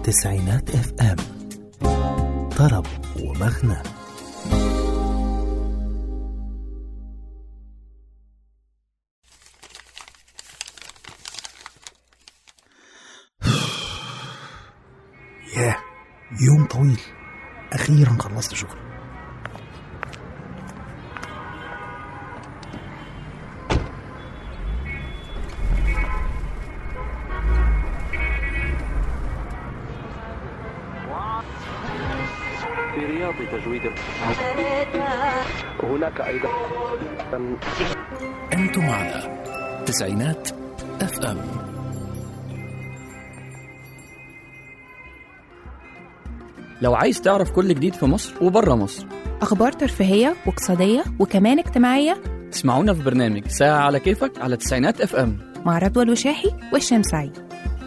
تسعينات اف ام طرب ومغنى ياه يوم طويل أخيرا خلصت شغل في رياض تجويد هناك أيضا انتم على تسعينات اف ام لو عايز تعرف كل جديد في مصر وبره مصر أخبار ترفيهية واقتصادية وكمان اجتماعية اسمعونا في برنامج ساعة على كيفك على تسعينات اف ام مع رضوى الوشاحي والشام سعيد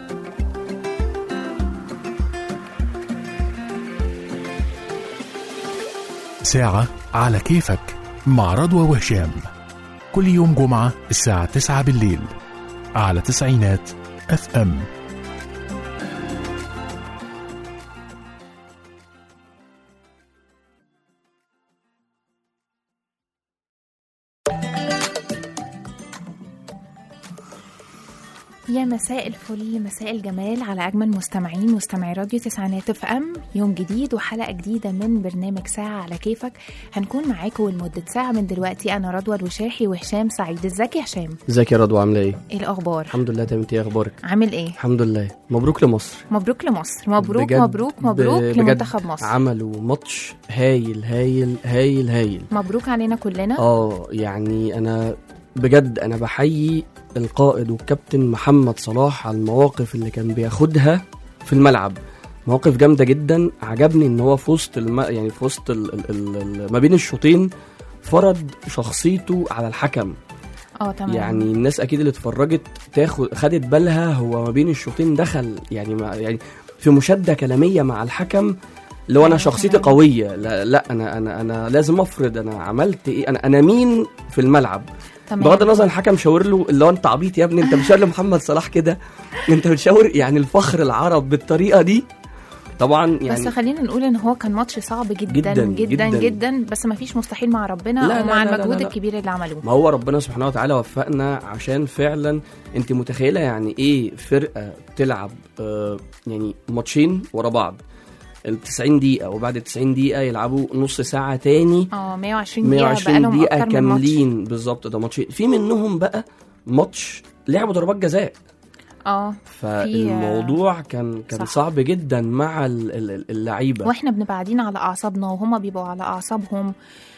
ساعة على كيفك مع رضوى وهشام كل يوم جمعة الساعة 9 بالليل على تسعينات اف ام يا مساء الفل مساء الجمال على أجمل مستمعين مستمعي راديو تسعينات اف ام يوم جديد وحلقة جديدة من برنامج ساعة على كيفك هنكون معاكم لمدة ساعة من دلوقتي أنا رضوى الوشاحي وهشام سعيد ازيك يا هشام ازيك يا رضوى عامله ايه ايه الأخبار الحمد لله تمام انت ايه اخبارك عامل ايه الحمد لله مبروك لمصر مبروك لمصر مبروك بجد- مبروك مبروك ب- لمنتخب بجد مصر عملوا ماتش هايل هايل هايل هايل مبروك علينا كلنا اه يعني انا بجد انا بحيي القائد والكابتن محمد صلاح على المواقف اللي كان بياخدها في الملعب مواقف جامده جدا عجبني ان هو في وسط الم... يعني في وسط ال... ال... ال... ال... ما بين الشوطين فرض شخصيته على الحكم اه تمام يعني الناس اكيد اللي اتفرجت تاخد خدت بالها هو ما بين الشوطين دخل يعني ما يعني في مشاده كلاميه مع الحكم اللي هو انا أيوة شخصيتي تمام. قويه لا, لا انا انا انا لازم افرض انا عملت ايه انا انا مين في الملعب تمام بغض النظر الحكم شاور له اللي هو انت عبيط يا ابني انت بتشاور لمحمد صلاح كده انت بتشاور يعني الفخر العرب بالطريقه دي طبعا يعني بس خلينا نقول ان هو كان ماتش صعب جدا جداً، جدا جدا, جداً. جدا بس ما فيش مستحيل مع ربنا لا، لا، ومع لا، لا، المجهود لا. الكبير اللي عملوه ما هو ربنا سبحانه وتعالى وفقنا عشان فعلا انت متخيله يعني ايه فرقه تلعب آه يعني ماتشين ورا بعض ال 90 دقيقه وبعد ال 90 دقيقه يلعبوا نص ساعه تاني اه 120 دقيقة 120 بقالهم دقيقه أكتر من ماتش. كاملين بالظبط ده ماتشين في منهم بقى ماتش لعبوا ضربات جزاء اه فالموضوع كان كان صح. صعب جدا مع ال- ال- اللعيبه واحنا بنبقى قاعدين على اعصابنا وهما بيبقوا على اعصابهم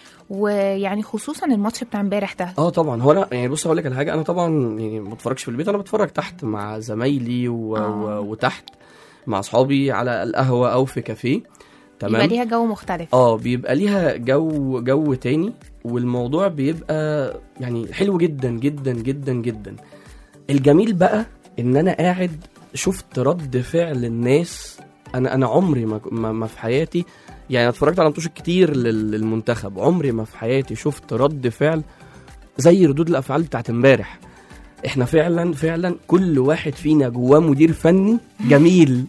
ويعني خصوصا الماتش بتاع امبارح ده اه طبعا هو انا يعني بص اقول لك على حاجه انا طبعا يعني ما بتفرجش في البيت انا بتفرج تحت مع زمايلي و... آه. و... وتحت مع اصحابي على القهوه او في كافيه يبقى تمام ليها جو مختلف اه بيبقى ليها جو جو تاني والموضوع بيبقى يعني حلو جدا جدا جدا جدا الجميل بقى ان انا قاعد شفت رد فعل الناس انا انا عمري ما ما, ما في حياتي يعني اتفرجت على ماتشات كتير لل- للمنتخب عمري ما في حياتي شفت رد فعل زي ردود الافعال بتاعت امبارح احنا فعلا فعلا كل واحد فينا جواه مدير فني جميل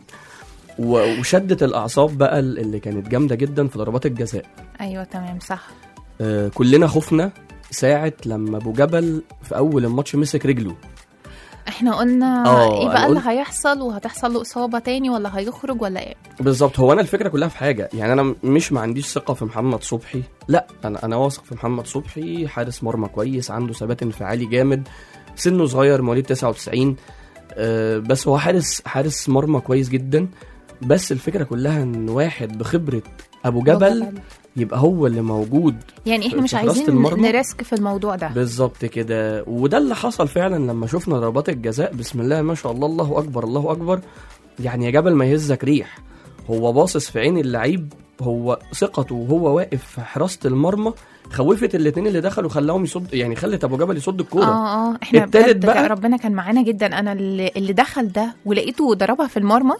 و- وشدت الاعصاب بقى اللي كانت جامده جدا في ضربات الجزاء ايوه تمام صح آه كلنا خفنا ساعة لما ابو جبل في اول الماتش مسك رجله احنا قلنا آه، ايه أنا بقى اللي قلت- هيحصل وهتحصل له اصابه تاني ولا هيخرج ولا ايه بالظبط هو انا الفكره كلها في حاجه يعني انا مش ما عنديش ثقه في محمد صبحي لا انا انا واثق في محمد صبحي حارس مرمى كويس عنده ثبات انفعالي جامد سنه صغير مواليد 99 آه بس هو حارس حارس مرمى كويس جدا بس الفكره كلها ان واحد بخبره ابو جبل يبقى هو اللي موجود يعني احنا في مش حراسة عايزين المرمى؟ نريسك في الموضوع ده بالظبط كده وده اللي حصل فعلا لما شفنا ضربات الجزاء بسم الله ما شاء الله الله اكبر الله اكبر يعني يا جبل ما يهزك ريح هو باصص في عين اللعيب هو ثقته وهو واقف في حراسه المرمى خوفت الاثنين اللي دخلوا خلاهم يصد يعني خلت ابو جبل يصد الكوره اه اه احنا التالت بجد بقى- ربنا كان معانا جدا انا اللي, اللي دخل ده ولقيته ضربها في المرمى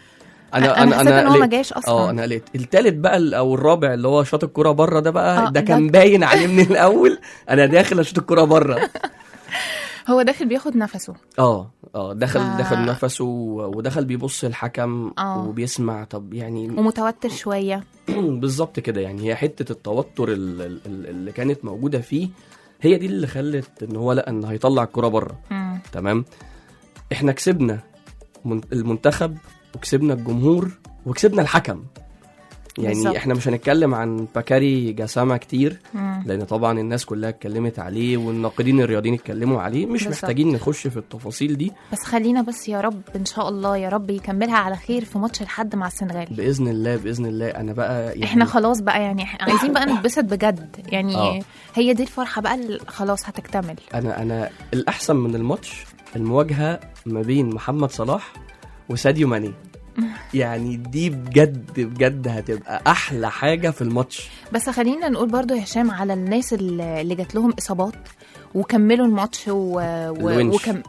انا انا حسيت ان هو ما قلقت. جاش اه اصلا انا لقيت التالت بقى ال- او الرابع اللي هو شاط الكوره بره ده بقى آه، ده ده- كان باين عليه من الاول انا داخل اشوط الكوره بره هو داخل بياخد نفسه اه اه دخل ف- دخل نفسه و- ودخل بيبص الحكم آه. وبيسمع طب يعني ومتوتر شويه بالظبط كده يعني هي حته التوتر ال- ال- ال- اللي كانت موجوده فيه هي دي اللي خلت ان هو لا ان هيطلع الكرة بره مم. تمام احنا كسبنا من- المنتخب وكسبنا الجمهور وكسبنا الحكم يعني بالظبط. احنا مش هنتكلم عن باكاري جسامة كتير مم. لان طبعا الناس كلها اتكلمت عليه والناقدين الرياضيين اتكلموا عليه مش بالظبط. محتاجين نخش في التفاصيل دي بس خلينا بس يا رب ان شاء الله يا رب يكملها على خير في ماتش الحد مع السنغال باذن الله باذن الله انا بقى يعني احنا خلاص بقى يعني إحنا عايزين بقى نتبسط بجد يعني آه. هي دي الفرحه بقى اللي خلاص هتكتمل انا انا الاحسن من الماتش المواجهه ما بين محمد صلاح وساديو ماني يعني دي بجد بجد هتبقى احلى حاجه في الماتش بس خلينا نقول برضو يا هشام على الناس اللي اللي جات لهم اصابات وكملوا الماتش و... و... الونش. وكم...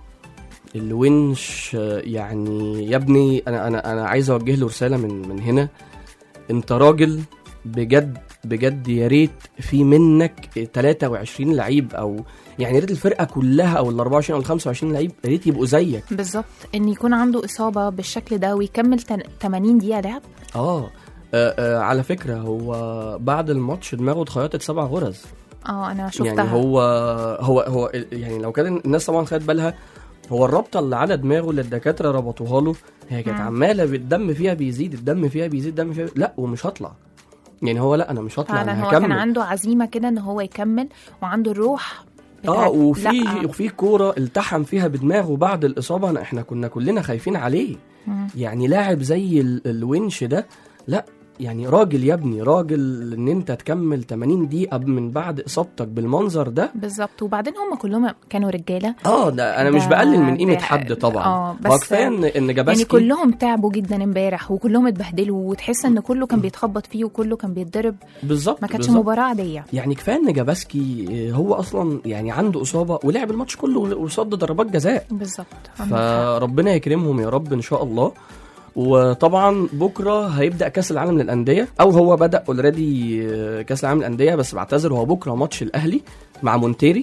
الونش آه، يعني يا ابني انا انا انا عايز اوجه له رساله من من هنا انت راجل بجد بجد يا ريت في منك 23 لعيب او يعني يا ريت الفرقه كلها او ال 24 او ال 25 لعيب يا ريت يبقوا زيك بالظبط ان يكون عنده اصابه بالشكل ده ويكمل تن- 80 دقيقه لعب اه آه، آه، على فكره هو بعد الماتش دماغه اتخيطت سبع غرز اه انا شفتها يعني هو هو هو يعني لو كان الناس طبعا خدت بالها هو الرابطه اللي على دماغه اللي الدكاتره ربطوها له هي كانت مم. عماله الدم فيها بيزيد الدم فيها بيزيد الدم فيها لا ومش هطلع يعني هو لا انا مش هطلع فعلا انا هو كان هكمل عنده عزيمه كده ان هو يكمل وعنده الروح اه بتاعت- وفي لأ. وفي كوره التحم فيها بدماغه بعد الاصابه أنا- احنا كنا كلنا خايفين عليه مم. يعني لاعب زي ال- الونش ده لا يعني راجل يا ابني راجل ان انت تكمل 80 دقيقه من بعد اصابتك بالمنظر ده بالظبط وبعدين هم كلهم كانوا رجاله اه ده انا مش ده- بقلل من قيمه ده- حد طبعا اه هو بس كفايه ان ان جاباسكي يعني كلهم تعبوا جدا امبارح وكلهم اتبهدلوا وتحس ان كله كان بيتخبط فيه وكله كان بيتضرب بالظبط ما كانتش بالظبط. مباراه عاديه يعني كفايه ان جاباسكي آه، هو اصلا يعني عنده اصابه ولعب الماتش كله وصد ضربات جزاء بالظبط عندك حق. فربنا يكرمهم يا رب ان شاء الله وطبعا بكره هيبدا كاس العالم للانديه او هو بدا اوريدي كاس العالم للانديه بس بعتذر هو بكره ماتش الاهلي مع مونتيري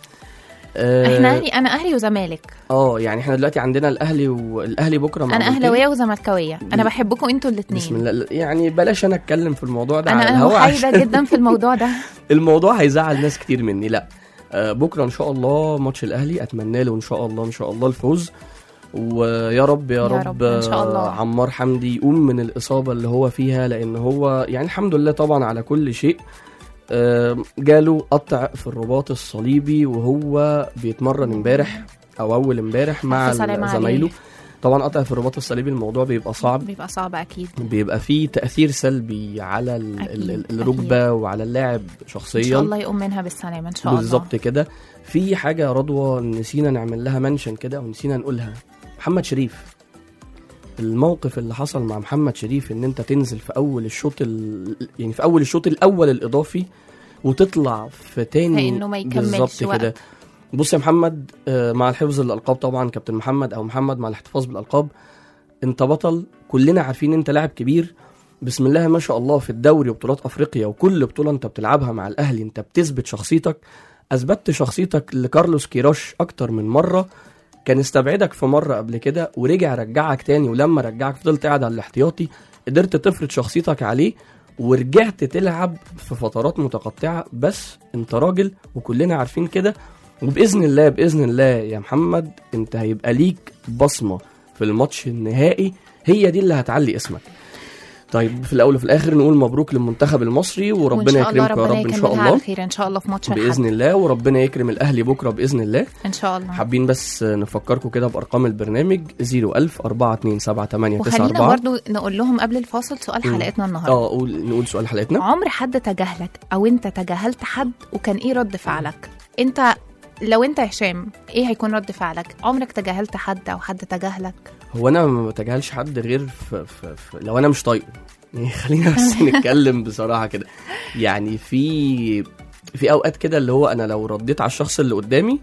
آه، احنا اهلي انا اهلي وزمالك اه يعني احنا دلوقتي عندنا الاهلي والاهلي بكره مع انا مونتيري. اهلاويه وزملكاويه انا ب- بحبكم انتوا بسم الاثنين الله يعني بلاش انا اتكلم في الموضوع ده على انا انا الهوا محايده عشان جدا في الموضوع ده الموضوع هيزعل ناس كتير مني لا آه، بكره ان شاء الله ماتش الاهلي اتمنى له ان شاء الله ان شاء الله الفوز ويا رب يا, يا رب, رب إن شاء الله. آه، عمار حمدي يقوم من الاصابه اللي هو فيها لان هو يعني الحمد لله طبعا على كل شيء آه، جاله قطع في الرباط الصليبي وهو بيتمرن امبارح او اول امبارح مع ألف سلامة زمايله عليه. طبعا قطع في الرباط الصليبي الموضوع بيبقى صعب بيبقى صعب اكيد بيبقى فيه تاثير سلبي على ال- أكيد، ال- ال- أكيد. الركبه وعلى اللاعب شخصيا ان شاء الله يقوم منها بالسلامه ان شاء الله بالظبط كده في حاجه يا رضوى نسينا نعمل لها منشن كده ونسينا نقولها محمد شريف الموقف اللي حصل مع محمد شريف ان انت تنزل في اول الشوط ال... يعني في اول الشوط الاول الاضافي وتطلع في تاني فإنه ما يكملش بالظبط وقت. كده بص يا محمد آه، مع الحفظ للالقاب طبعا كابتن محمد او محمد مع الاحتفاظ بالالقاب انت بطل كلنا عارفين انت لاعب كبير بسم الله ما شاء الله في الدوري وبطولات افريقيا وكل بطوله انت بتلعبها مع الاهلي انت بتثبت شخصيتك اثبتت شخصيتك لكارلوس كيروش اكتر من مره كان استبعدك في مره قبل كده ورجع رجعك تاني ولما رجعك فضلت قاعد على الاحتياطي قدرت تفرض شخصيتك عليه ورجعت تلعب في فترات متقطعه بس انت راجل وكلنا عارفين كده وباذن الله باذن الله يا محمد انت هيبقى ليك بصمه في الماتش النهائي هي دي اللي هتعلي اسمك طيب في الاول وفي الاخر نقول مبروك للمنتخب المصري وان وربنا شاء الله يكرمكم يا ربنا رب ان شاء يكملها على الله خير ان شاء الله في ماتش باذن الحد الله وربنا يكرم الاهلي بكره باذن الله ان شاء الله حابين بس نفكركم كده بارقام البرنامج 01000 427 وخلينا برضو نقول لهم قبل الفاصل سؤال مم. حلقتنا النهارده اه قول نقول سؤال حلقتنا عمر حد تجاهلك او انت تجاهلت حد وكان ايه رد فعلك انت لو انت هشام ايه هيكون رد فعلك عمرك تجاهلت حد او حد تجاهلك هو انا ما بتجاهلش حد غير في, في, في لو انا مش طايقه يعني خلينا بس نتكلم بصراحه كده يعني في في اوقات كده اللي هو انا لو رديت على الشخص اللي قدامي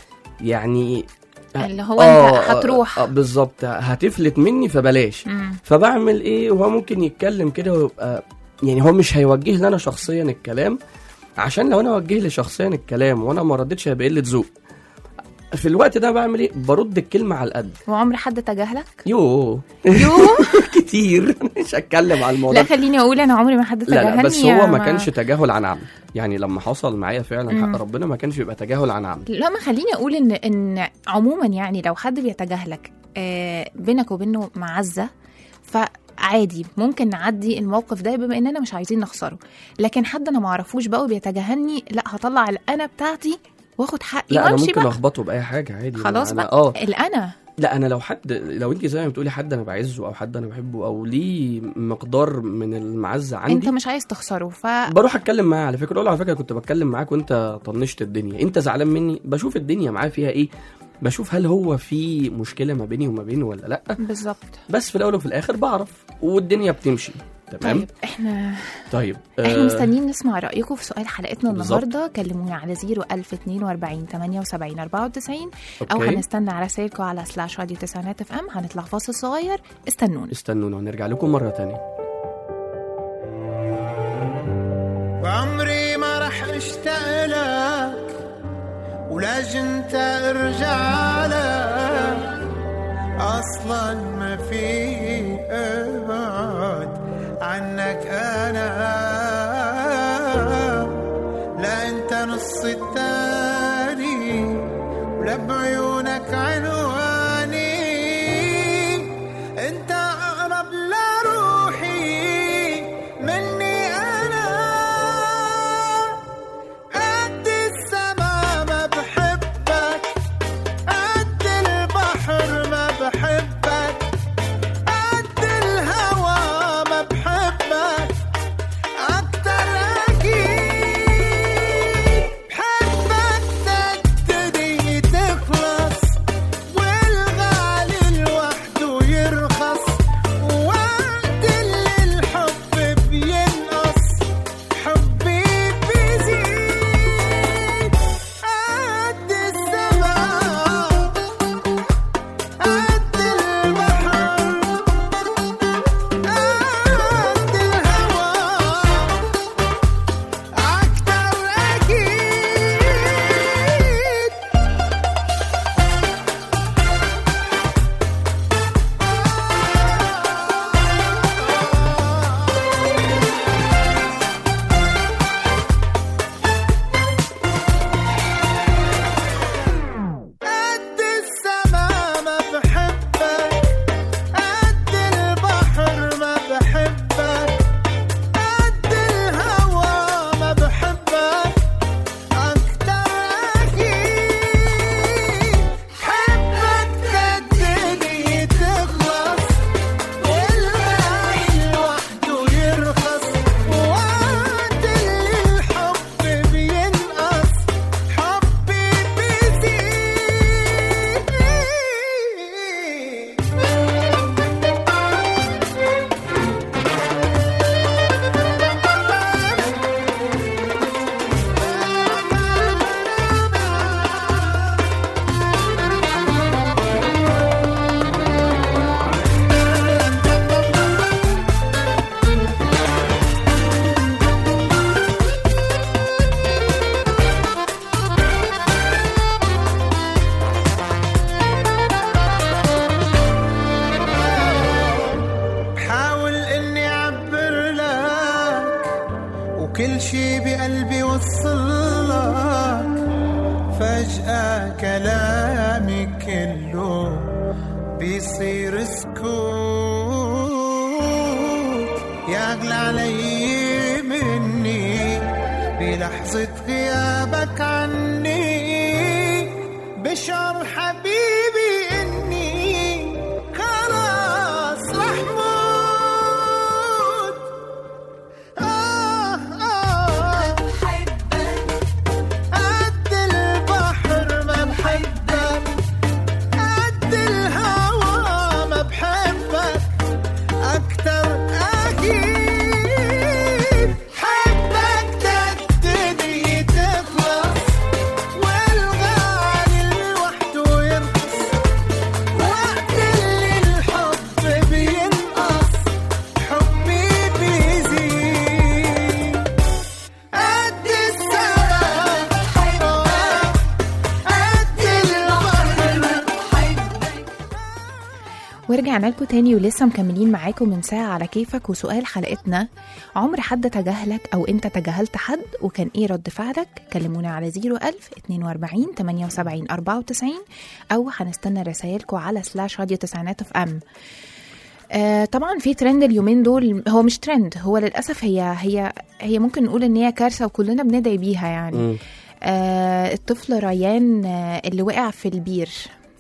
يعني اللي هو آه، انت هتروح آه، بالظبط هتفلت مني فبلاش مم. فبعمل ايه وهو ممكن يتكلم كده ويبقى يعني هو مش هيوجه لي انا شخصيا الكلام عشان لو انا وجه لي شخصيا الكلام وانا ما ردتش هيبقى قله ذوق في الوقت ده بعمل ايه برد الكلمه على القد وعمر حد تجاهلك يوه يوه كتير مش هتكلم على الموضوع لا خليني اقول انا عمري ما حد لا تجاهلني لا بس يا هو ما كانش تجاهل عن عمد يعني لما حصل معايا فعلا مم. حق ربنا ما كانش بيبقى تجاهل عن عمد لا ما خليني اقول ان ان عموما يعني لو حد بيتجاهلك آه بينك وبينه معزه فعادي ممكن نعدي الموقف ده بما اننا مش عايزين نخسره لكن حد انا ما اعرفوش بقى وبيتجاهلني لا هطلع الانا بتاعتي واخد حقي لا انا وامشي ممكن بقى اخبطه باي حاجه عادي خلاص أنا بقى اه الانا لا انا لو حد لو انت زي ما بتقولي حد انا بعزه او حد انا بحبه او ليه مقدار من المعزه عندي انت مش عايز تخسره ف بروح اتكلم معاه على فكره اقول له على فكره كنت بتكلم معاك وانت طنشت الدنيا انت زعلان مني بشوف الدنيا معاه فيها ايه بشوف هل هو في مشكله ما بيني وما بينه ولا لا بالظبط بس في الاول وفي الاخر بعرف والدنيا بتمشي تمام طيب احنا طيب, احنا آه، مستنيين نسمع رايكم في سؤال حلقتنا بالظبط. النهارده كلمونا على 01042 78 94 او أوكي. هنستنى رسائلكم على سلاش راديو تسعينات اف ام هنطلع فاصل صغير استنونا استنونا ونرجع لكم مره تانية وعمري ما رح اشتاق لك ولاجي انت ارجع لك اصلا ما في ابعد عنك انا لا انت نص التاني ولا بعيونك عنواني انت اقرب لروحي مني انا قد السما ما بحبك قد البحر ما بحبك قد الهوى ما بحبك أكتر أكيد بحبك تبتدي تخلص والغالي لوحده يرخص وقت اللي الحب بينقص حبي بيزيد قد السما قد البحر قد الهوى أكتر أكيد قد السما ما بحبك قد البحر ما بحبك قد الهوى ما بحبك أكتر أكيد حبك تبتدي تخلص والغالي لوحده يرخص وقت اللي الحب بينقص حبي بيزيد بحاول اني اعبر لك وكل شي بقلبي وصل لك فجأة كلامي كله بيصير سكوت يا اغلى علي مني بلحظة غيابك عني بشعر حبيبي اني خلاص رح موت آه آه قد البحر ما بحبك قد الهوى ما بحبك أكتر أكيد حبك تبتدي تخلص والغالي لوحده ورجعنا لكم تاني ولسه مكملين معاكم من ساعة على كيفك وسؤال حلقتنا عمر حد تجاهلك أو أنت تجاهلت حد وكان إيه رد فعلك كلمونا على 01000 42 78 94 أو هنستنى رسايلكم على سلاش راديو تسعينات اف ام آه طبعا في ترند اليومين دول هو مش ترند هو للأسف هي هي هي ممكن نقول إن هي كارثة وكلنا بندعي بيها يعني مم. آه الطفل ريان آه اللي وقع في البير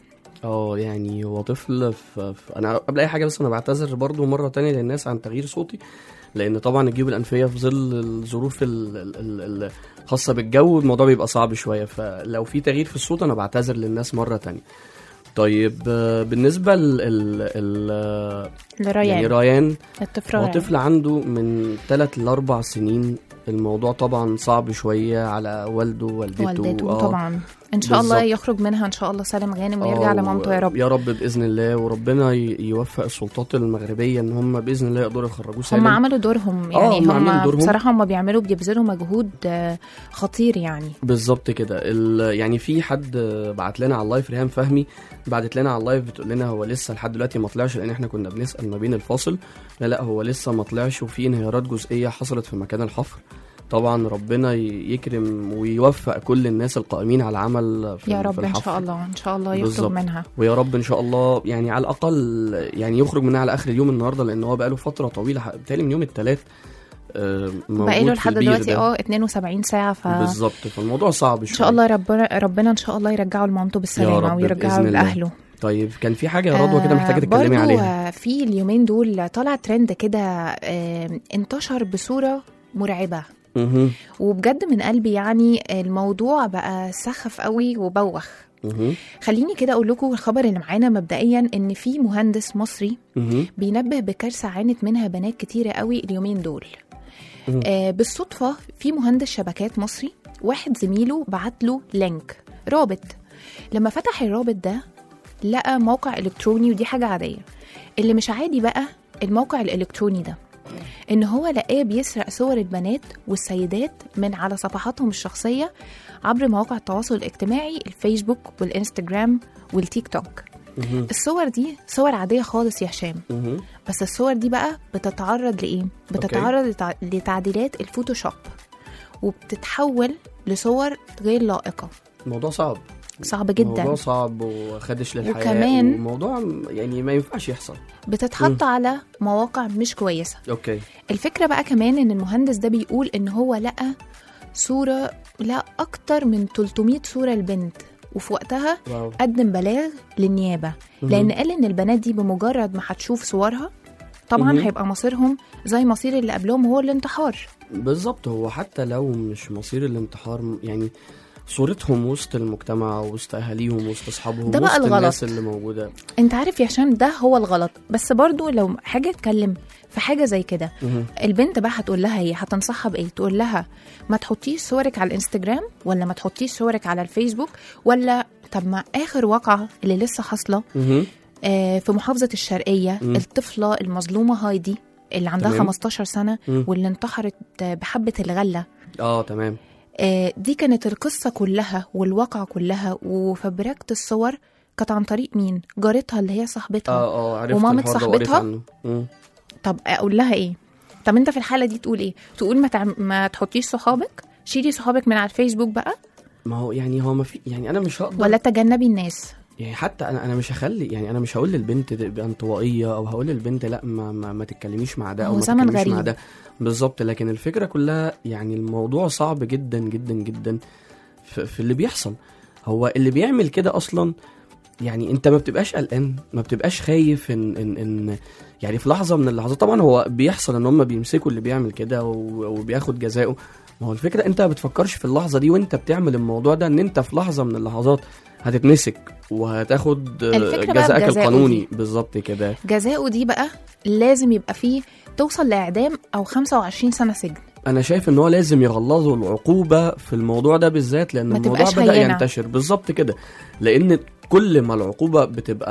اه يعني هو طفل في في- انا قبل اي حاجه بس انا بعتذر برضو مره تانية للناس عن تغيير صوتي لان طبعا الجيوب الانفيه في ظل الظروف ال- ال- ال- الخاصه بالجو الموضوع بيبقى صعب شويه فلو في تغيير في الصوت انا بعتذر للناس مره تانية طيب آه، بالنسبه ل ال ال لريان يعني ريان الطفل هو ريان طفل عنده من 3 ل 4 سنين الموضوع طبعا صعب شويه على والده ووالدته والدته آه. طبعا ان شاء الله بالظبط. يخرج منها ان شاء الله سالم غانم ويرجع آه، لمامته يا رب يا رب باذن الله وربنا ي- يوفق السلطات المغربيه ان هم باذن الله يقدروا يخرجوه سالم هم عملوا دورهم آه، يعني هم عاملين هم دورهم. بصراحه هم بيعملوا بيبذلوا مجهود آه، خطير يعني بالظبط كده ال- يعني في حد بعت لنا على اللايف ريهام فهمي بعتت لنا على اللايف بتقول لنا هو لسه لحد دلوقتي ما طلعش لان احنا كنا بنسال ما بين الفاصل لا لا هو لسه ما طلعش وفي انهيارات جزئيه حصلت في مكان الحفر طبعا ربنا ي- يكرم ويوفق كل الناس القائمين على العمل في يا في رب ان الحفر. شاء الله ان شاء الله يخرج بالظبط. منها ويا رب ان شاء الله يعني على الاقل يعني يخرج منها على اخر اليوم النهارده لان هو بقاله فتره طويله ح- بالتالي من يوم الثلاث بقاله لحد دلوقتي اه 72 ساعه ف ان بالظبط فالموضوع صعب شويه شاء الله ربنا ربنا ان شاء الله يرجعه لمامته بالسلامه رب ويرجعه بإذن الله. لاهله طيب كان في حاجه يا رضوى كده محتاجه تتكلمي برضو عليها آه، في اليومين دول طالع ترند كده آه، انتشر بصوره مرعبه مهم. وبجد من قلبي يعني الموضوع بقى سخف قوي وبوخ مهم. خليني كده اقول لكم الخبر اللي معانا مبدئيا ان في مهندس مصري مهم. بينبه بكارثه عانت منها بنات كتيره قوي اليومين دول مم. آه بالصدفه في مهندس شبكات مصري واحد زميله بعت له لينك رابط لما فتح الرابط ده لقى موقع الكتروني ودي حاجه عاديه اللي مش عادي بقى الموقع الالكتروني ده ان هو لقاه بيسرق صور البنات والسيدات من على صفحاتهم الشخصيه عبر مواقع التواصل الاجتماعي الفيسبوك والانستجرام والتيك توك مهم. الصور دي صور عاديه خالص يا هشام مهم. بس الصور دي بقى بتتعرض لايه بتتعرض لتع... لتعديلات الفوتوشوب وبتتحول لصور غير لائقه الموضوع صعب صعب جدا الموضوع صعب وخدش للحياه وكمان- الموضوع يعني ما ينفعش يحصل بتتحط على مواقع مش كويسه اوكي الفكره بقى كمان ان المهندس ده بيقول ان هو لقى صوره لا اكتر من 300 صوره لبنت وفي وقتها واو قدم بلاغ للنيابه مهم. لان قال ان البنات دي بمجرد ما هتشوف صورها طبعا مهم. هيبقى مصيرهم زي مصير اللي قبلهم هو الانتحار بالظبط هو حتى لو مش مصير الانتحار يعني صورتهم وسط المجتمع وسط اهاليهم وسط اصحابهم ده بقى وسط الغلط. الناس اللي موجوده انت عارف يا هشام ده هو الغلط بس برضو لو حاجه اتكلم في حاجه زي كده مهم. البنت بقى هتقول لها ايه هتنصحها بايه تقول لها ما تحطيش صورك على الانستجرام ولا ما تحطيش صورك على الفيسبوك ولا طب ما اخر واقعه اللي لسه حاصله مهم. آه في محافظه الشرقيه مم. الطفله المظلومه هايدي اللي عندها تمام. 15 سنه مم. واللي انتحرت آه، بحبه الغله اه تمام آه، دي كانت القصة كلها والواقعة كلها وفبركة الصور كانت عن طريق مين؟ جارتها اللي هي صاحبتها اه اه عرفت ومامة الحوار ده وقريت صاحبتها؟ عنه. مم. طب أقول لها إيه؟ طب أنت في الحالة دي تقول إيه؟ تقول ما, تعم... ما تحطيش صحابك؟ شيلي صحابك من على الفيسبوك بقى ما هو يعني هو ما في يعني انا مش هقدر ولا تجنبي الناس يعني حتى انا انا مش هخلي يعني انا مش هقول للبنت تبقى انطوائيه او هقول للبنت لا ما ما, ما تتكلميش مع ده او هو ما زمن تتكلميش مع غريب. ده بالظبط لكن الفكره كلها يعني الموضوع صعب جدا جدا جدا في, في اللي بيحصل هو اللي بيعمل كده اصلا يعني انت ما بتبقاش قلقان ما بتبقاش خايف ان ان ان يعني في لحظه من اللحظات طبعا هو بيحصل ان هم بيمسكوا اللي بيعمل كده و- وبياخد جزاؤه ما هو الفكره انت ما بتفكرش في اللحظه دي وانت بتعمل الموضوع ده ان انت في لحظه من اللحظات هتتمسك وهتاخد آه، الفكرة بقى جزائك بجزائه القانوني بالظبط كده جزاؤه دي بقى لازم يبقى فيه توصل لإعدام أو 25 سنة سجن انا شايف ان هو لازم يغلظوا العقوبه في الموضوع ده بالذات لان ما الموضوع تبقاش بدا هينة. ينتشر بالظبط كده لان كل ما العقوبه بتبقى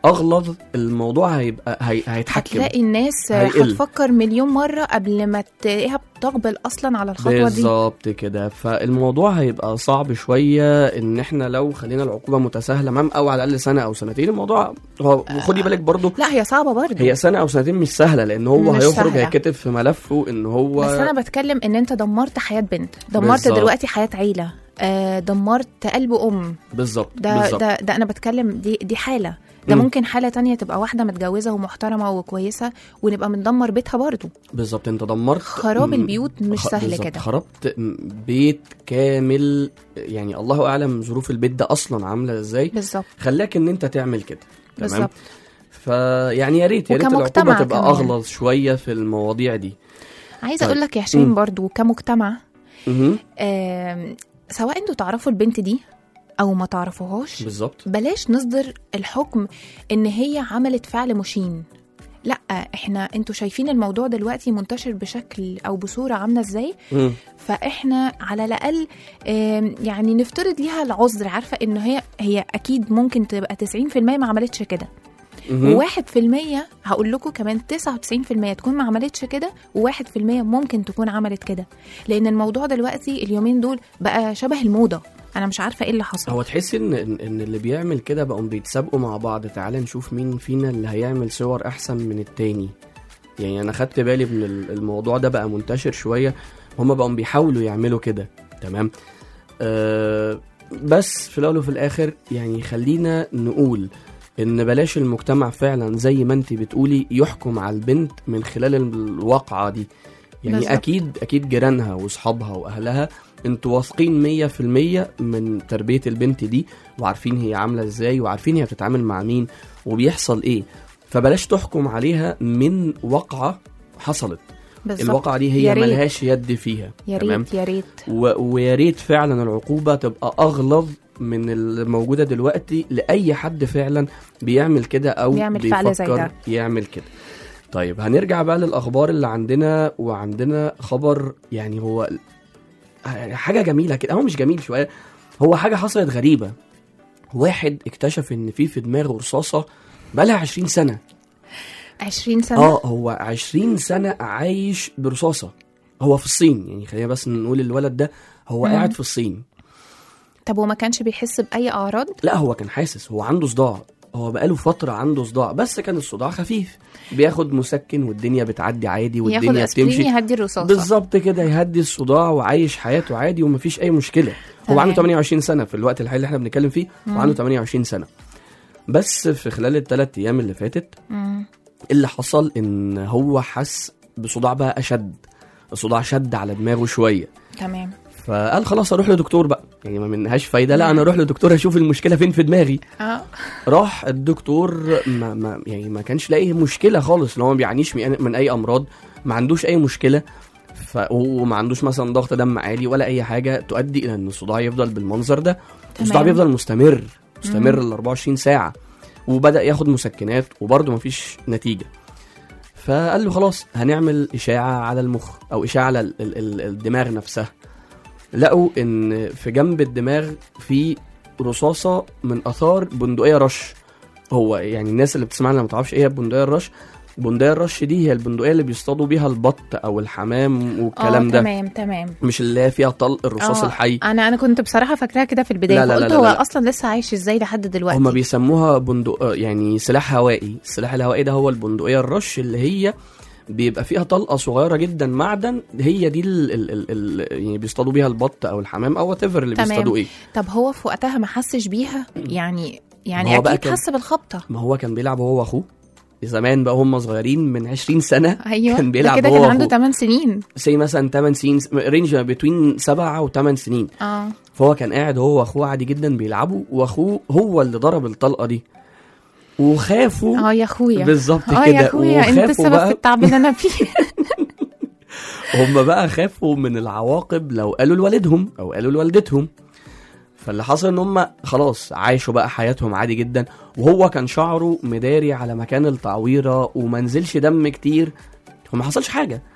اغلظ الموضوع هيبقى هي... هيتحكم هتلاقي الناس هيقل. هتفكر مليون مرة قبل ما تلاقيها بتقبل أصلا على الخطوة دي بالظبط كده فالموضوع هيبقى صعب شويه ان احنا لو خلينا العقوبه متساهله مام او على الاقل سنه او سنتين الموضوع هو خدي بالك برضو لا هي صعبة برضه هي سنه او سنتين مش سهله لان هو مش هيخرج سهلة. هيكتب في ملفه ان هو بس أنا بتكلم إن أنت دمرت حياة بنت دمرت بالظبط. دلوقتي حياة عيلة آه دمرت قلب أم بالظبط ده بالظبط ده ده أنا بتكلم دي دي حالة ده مم. ممكن حالة تانية تبقى واحدة متجوزة ومحترمة وكويسة ونبقى بندمر بيتها برضه بالظبط انت دمرت خراب م- البيوت مش خ- سهل بالظبط. كده خربت م- بيت كامل يعني الله اعلم ظروف البيت ده اصلا عامله ازاي بالظبط خلاك ان انت تعمل كده تمام بالظبط فيعني يا ريت يا ريت وكمجتمع العقوبه تبقى كمان. اغلظ شويه في المواضيع دي عايزة طيب. أقول لك يا هشام مم. برضه كمجتمع مهم. آم، سواء انتوا تعرفوا البنت دي او ما تعرفوهاش بالظبط بلاش نصدر الحكم ان هي عملت فعل مشين لا احنا انتوا شايفين الموضوع دلوقتي منتشر بشكل او بصوره عامله ازاي مم. فاحنا على الاقل آم، يعني نفترض ليها العذر عارفه ان هي هي اكيد ممكن تبقى 90% ما عملتش كده مهم. وواحد في المية هقول لكم كمان 99% تكون ما عملتش كده وواحد في المية ممكن تكون عملت كده لأن الموضوع دلوقتي اليومين دول بقى شبه الموضة أنا مش عارفة إيه اللي حصل هو تحس ان ان إن اللي بيعمل كده بقوا بيتسابقوا مع بعض تعالى نشوف مين فينا اللي هيعمل صور احسن من التاني يعني انا خدت بالي من ال- الموضوع ده بقى منتشر شويه هما بقوا بيحاولوا يعملوا كده تمام أه بس في الاول وفي الاخر يعني خلينا نقول ان بلاش المجتمع فعلا زي ما انت بتقولي يحكم على البنت من خلال الواقعه دي يعني بالظبط. اكيد اكيد جيرانها واصحابها واهلها انتوا واثقين مية في المية من تربية البنت دي وعارفين هي عاملة ازاي وعارفين هي بتتعامل مع مين وبيحصل ايه فبلاش تحكم عليها من واقعة حصلت بالظبط الواقعة دي يا هي ريت. ملهاش يد فيها يا تمام ريت يا ريت و- ويا ريت فعلا العقوبة تبقى أغلظ من الموجودة دلوقتي لأي حد فعلا بيعمل كده أو بيعمل فعل زي بيفكر ده. يعمل كده طيب هنرجع بقى للأخبار اللي عندنا وعندنا خبر يعني هو حاجة جميلة كده هو مش جميل شوية هو حاجة حصلت غريبة واحد اكتشف ان في في دماغه رصاصة بقالها 20 سنة 20 سنة اه هو 20 سنة عايش برصاصة هو في الصين يعني خلينا بس نقول الولد ده هو مم. قاعد في الصين طب وما كانش بيحس بأي أعراض لا هو كان حاسس هو عنده صداع هو بقاله فترة عنده صداع بس كان الصداع خفيف بياخد مسكن والدنيا بتعدي عادي ياخد والدنيا أسبرين بتمشي يهدي الرصاصة بالظبط كده يهدي الصداع وعايش حياته عادي ومفيش أي مشكلة هو تمام. عنده 28 سنة في الوقت الحالي اللي احنا بنتكلم فيه هو عنده 28 سنة بس في خلال الثلاث أيام اللي فاتت مم. اللي حصل ان هو حس بصداع بقى اشد الصداع شد على دماغه شويه تمام فقال خلاص اروح لدكتور بقى يعني ما منهاش فايده لا انا اروح لدكتور اشوف المشكله فين في دماغي اه راح الدكتور ما, ما يعني ما كانش لاقي مشكله خالص ان هو ما بيعانيش من من اي امراض ما عندوش اي مشكله ف... وما عندوش مثلا ضغط دم عالي ولا اي حاجه تؤدي الى ان الصداع يفضل بالمنظر ده الصداع تمام. بيفضل مستمر مستمر ال 24 ساعه وبدا ياخد مسكنات وبرضه مفيش نتيجه فقال له خلاص هنعمل اشاعه على المخ او اشاعه على ال- ال- ال- الدماغ نفسها لقوا ان في جنب الدماغ في رصاصه من اثار بندقيه رش هو يعني الناس اللي بتسمعنا ما تعرفش ايه هي البندقيه الرش البندقيه الرش دي هي البندقيه اللي بيصطادوا بيها البط او الحمام والكلام اه ده تمام تمام مش اللي هي فيها طلق الرصاص آه، الحي انا انا كنت بصراحه فاكراها كده في البدايه لا، لا، لا، فقلت لا، هو لا. اصلا لسه عايش ازاي لحد دلوقتي هما بيسموها بندق آه، يعني سلاح هوائي السلاح الهوائي ده هو البندقيه الرش اللي هي بيبقى فيها طلقه صغيره جدا معدن هي دي ال ال ال ال يعني بيصطادوا بيها البط او الحمام او وات اللي تمام. بيصطادوا ايه طب هو في وقتها ما حسش بيها يعني يعني ما هو بقى اكيد كان- حس بالخبطه ما هو كان بيلعب هو واخوه زمان بقى هم صغيرين من 20 سنه ايوه كان ده بيلعب كده هو كان وأخوه. عنده 8 سنين سي مثلا 8 سنين رينج بين 7 و8 سنين اه فهو كان قاعد هو واخوه عادي جدا بيلعبوا واخوه هو اللي ضرب الطلقه دي وخافوا اه يا اخويا بالظبط اه كده يا اخويا انت وخافوا السبب بقى في التعب اللي انا فيه هم بقى خافوا من العواقب لو قالوا لوالدهم او قالوا لوالدتهم فاللي حصل ان هم خلاص عايشوا بقى حياتهم عادي جدا وهو كان شعره مداري على مكان التعويره وما نزلش دم كتير وما حصلش حاجه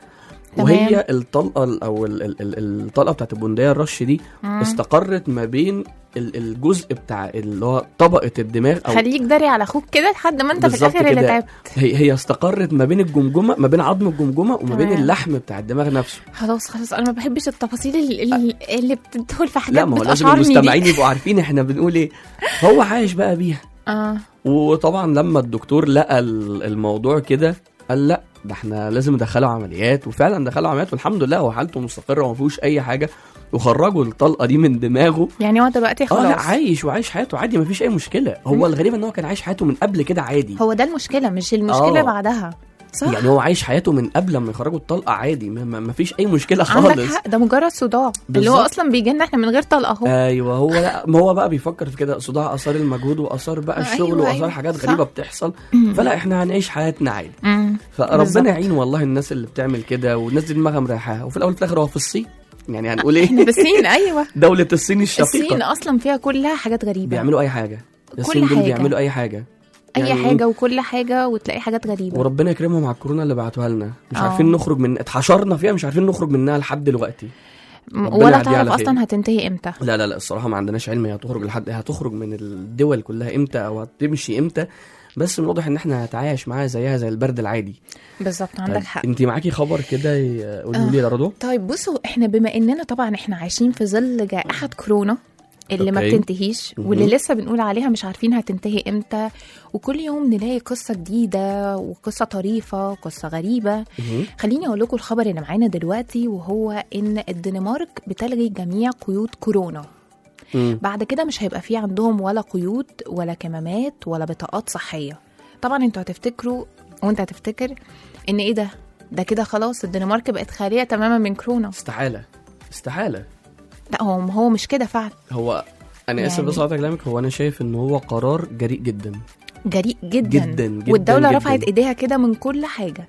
تمام. وهي الطلقه ال- او ال- ال- ال- الطلقه بتاعت البندقيه الرش دي مم. استقرت ما بين ال- الجزء بتاع اللي هو طبقه الدماغ او خليك داري على اخوك كده لحد ما انت في بالظبط الاخر اللي كده. تعبت هي هي استقرت ما بين الجمجمه ما بين عظم الجمجمه وما بين تمام. اللحم بتاع الدماغ نفسه خلاص خلاص انا ما بحبش التفاصيل ال- ال- اللي بتدخل في حاجات لا ما هو لازم بتقشعرني دي. المستمعين يبقوا عارفين احنا بنقول ايه هو عايش بقى بيها اه وطبعا لما الدكتور لقى ال- الموضوع كده قال لا ده احنا لازم ندخله عمليات وفعلا دخله عمليات والحمد لله هو حالته مستقره وما فيهوش اي حاجه وخرجوا الطلقه دي من دماغه يعني هو دلوقتي اه خلاص لا عايش وعايش حياته عادي ما فيش اي مشكله هو الغريب ان هو كان عايش حياته من قبل كده عادي هو ده المشكله مش المشكله آه. بعدها صح يعني هو عايش حياته من قبل ما يخرجوا الطلقه عادي ما, ما ما فيش اي مشكله عندك خالص حق ده مجرد صداع اللي هو بالظبط. اصلا بيجي لنا احنا من غير طلقه اهو ايوه هو لا ما هو بقى بيفكر في كده صداع اثار المجهود واثار بقى أيوة، الشغل واثار أيوة، حاجات صح. غريبه بتحصل فلا احنا هنعيش حياتنا عادي مم. بالظبط. فربنا يعين والله الناس اللي بتعمل كده والناس دي دماغها مريحاها وفي الاول وفي الاخر هو في الصين يعني هنقول احنا ايه بالصين ايوه دوله الصين الصين الشقيقه اصلا فيها كلها حاجات غريبه بيعملوا اي حاجه الصين دول حاجة. بيعملوا اي حاجه اي يعني حاجه وكل حاجه وتلاقي حاجات غريبه وربنا يكرمهم على الكورونا اللي بعتوها لنا مش آه. عارفين نخرج من اتحشرنا فيها مش عارفين نخرج منها لحد دلوقتي م- ربنا ولا يعديها تعرف على خير. اصلا هتنتهي امتى لا لا لا الصراحه ما عندناش علم هي هتخرج لحد هتخرج من الدول كلها امتى او هتمشي امتى بس من الواضح ان احنا هنتعايش معاها زيها زي البرد العادي بالظبط عندك حق انت معاكي خبر كده ي- قولي لي يا رضوى طيب بصوا احنا بما اننا طبعا احنا عايشين في ظل جائحة كورونا اللي ما أوكي. بتنتهيش مهم. واللي لسه بنقول عليها مش عارفين هتنتهي امتى وكل يوم نلاقي قصة جديدة وقصة طريفة وقصة غريبة مهم. خليني اقول لكم الخبر اللي معانا دلوقتي وهو ان الدنمارك بتلغي جميع قيود كورونا مم. بعد كده مش هيبقى في عندهم ولا قيود ولا كمامات ولا بطاقات صحية طبعا انتوا هتفتكروا وانت هتفتكر ان ايه ده ده كده خلاص الدنمارك بقت خالية تماما من كورونا استحاله استحاله لا هو هو مش كده فعلا هو انا اسف يعني- بس قاطع كلامك هو انا شايف ان هو قرار جريء جدا جريء جدا جداً، جداً، والدولة جداً. رفعت ايديها كده من كل حاجة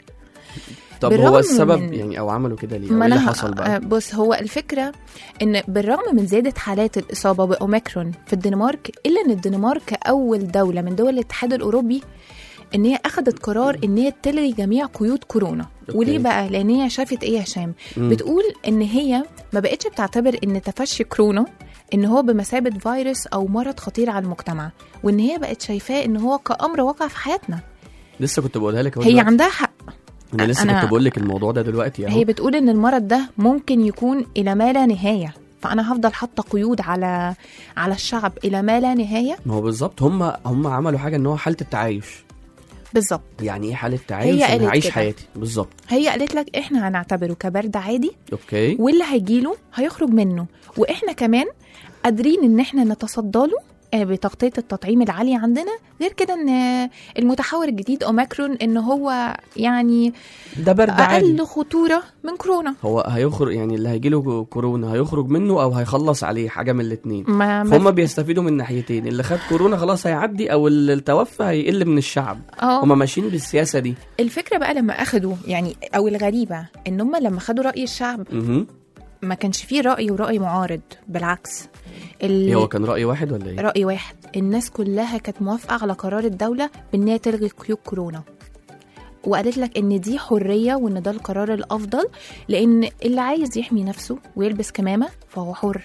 طب بالرغم هو السبب من- يعني او عملوا كده ليه او ما ايه اللي انا حصل آه، بقى بص هو الفكرة ان بالرغم من زيادة حالات الإصابة بأوميكرون في الدنمارك إلا ان الدنمارك أول دولة من دول الاتحاد الأوروبي ان هي اخذت قرار ان هي تلغي جميع قيود كورونا أوكي. وليه بقى لان هي شافت ايه يا هشام مم. بتقول ان هي ما بقتش بتعتبر ان تفشي كورونا ان هو بمثابه فيروس او مرض خطير على المجتمع وان هي بقت شايفاه ان هو كامر واقع في حياتنا لسه كنت بقولها لك أهو هي دلوقتي. عندها حق انا لسه أنا- كنت بقول لك الموضوع ده دلوقتي اهو هي بتقول ان المرض ده ممكن يكون الى ما لا نهايه فانا هفضل حاطه قيود على على الشعب الى ما لا نهايه ما هو بالظبط هم هم عملوا حاجه ان هو حاله التعايش بالظبط يعني ايه حاله تعايش هي انا قالت هعيش كده. حياتي بالظبط هي قالت لك احنا هنعتبره كبرد عادي اوكي واللي هيجيله هيخرج منه واحنا كمان قادرين ان احنا نتصدى له آه، بتغطيه التطعيم العاليه عندنا غير كده ان آه، المتحور الجديد اوميكرون ان هو يعني ده برد عادي اقل خطوره من كورونا هو هيخرج يعني اللي هيجيله كورونا هيخرج منه او هيخلص عليه حاجه من الاثنين ما ما فهم بيستفيدوا من ناحيتين اللي خد كورونا خلاص هيعدي او اللي توفى هيقل من الشعب اه هم ماشيين بالسياسه دي الفكره بقى لما اخدوا يعني او الغريبه ان هم لما خدوا راي الشعب اها ما كانش فيه راي وراي معارض بالعكس ايه هو ال... كان راي واحد ولا ايه راي واحد الناس كلها كانت موافقه على قرار الدوله بان هي تلغي قيود كورونا وقالت لك ان دي حريه وان ده القرار الافضل لان اللي عايز يحمي نفسه ويلبس كمامه فهو حر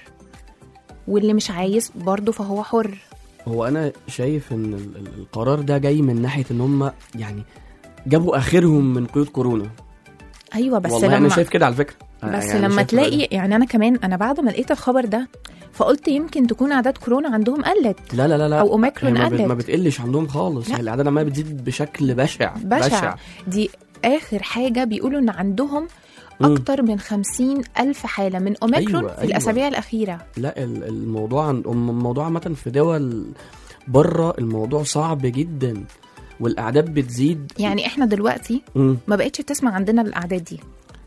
واللي مش عايز برضه فهو حر هو انا شايف ان ال- ال- القرار ده جاي من ناحيه ان هم يعني جابوا اخرهم من قيود كورونا ايوه بس والله لما انا شايف كده على فكره بس يعني أنا لما شايف تلاقي كده. يعني انا كمان انا بعد ما لقيت الخبر ده فقلت يمكن تكون اعداد كورونا عندهم قلت لا لا لا لا أو أوميكرون هي ما, بت... قلت. ما بتقلش عندهم خالص لا. هي الاعداد عماله بتزيد بشكل بشع بشع دي اخر حاجه بيقولوا ان عندهم مم. اكتر من خمسين الف حاله من اوميكرون أيوة، في أيوة. الاسابيع الاخيره لا ال- الموضوع عن... الموضوع عامه في دول بره الموضوع صعب جدا والاعداد بتزيد يعني احنا دلوقتي مم. ما بقتش تسمع عندنا الاعداد دي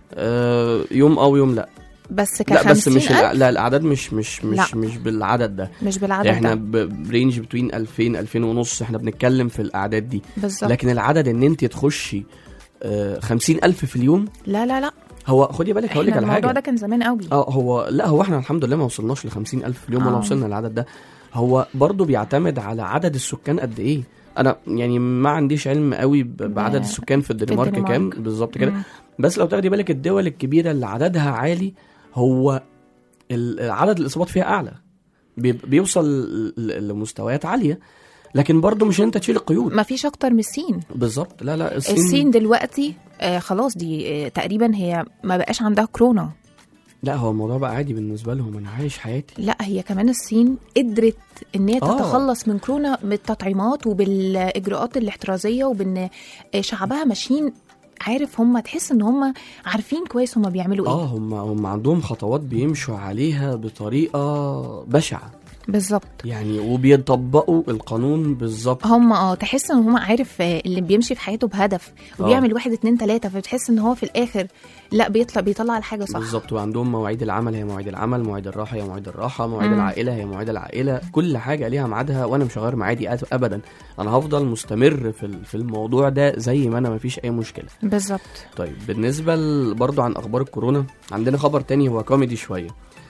آه يوم او يوم لا بس ك لا بس مش الأ... ألف لا الاعداد مش مش مش لا. مش بالعدد ده مش بالعدد احنا ده ب- برينج بتوين 2000 2000 ونص احنا بنتكلم في الاعداد دي بالظبط لكن العدد ان انت تخشي آه 50000 في اليوم لا لا لا هو خدي بالك هقول لك احنا على الموضوع حاجه ده كان زمان قوي اه هو لا هو احنا الحمد لله ما وصلناش ل 50000 في اليوم ولا آه. وصلنا للعدد ده هو برضه بيعتمد على عدد السكان قد ايه انا يعني ما عنديش علم قوي ب- بعدد ب- السكان في الدنمارك كام الدنمارك. بالظبط كده مم. بس لو تاخدي بالك الدول الكبيره اللي عددها عالي هو ال- عدد الاصابات فيها اعلى بيب- بيوصل ل- ل- لمستويات عاليه لكن برضه مش انت تشيل القيود ما فيش اكتر من الصين بالظبط لا لا الصين, الصين دلوقتي آه خلاص دي آه تقريبا هي ما بقاش عندها كورونا لا هو الموضوع بقى عادي بالنسبه لهم انا عايش حياتي لا هي كمان الصين قدرت ان هي آه. تتخلص من كورونا بالتطعيمات وبالاجراءات الاحترازيه وبان شعبها ماشيين عارف هم تحس ان هم عارفين كويس هم بيعملوا ايه اه هم هم عندهم خطوات بيمشوا عليها بطريقه بشعه بالظبط يعني وبيطبقوا القانون بالظبط هم اه تحس ان هم عارف آه، اللي بيمشي في حياته بهدف وبيعمل واحد اتنين تلاته فبتحس ان هو في الاخر لا بيطلع بيطلع الحاجه صح بالظبط وعندهم مواعيد العمل هي مواعيد العمل مواعيد الراحه هي مواعيد الراحه مواعيد مم. العائله هي مواعيد العائله كل حاجه ليها ميعادها وانا مش هغير ميعادي أت- ابدا انا هفضل مستمر في ال- في الموضوع ده زي ما انا مفيش اي مشكله بالظبط طيب بالنسبه ل- برضو عن اخبار الكورونا عندنا خبر تاني هو كوميدي شويه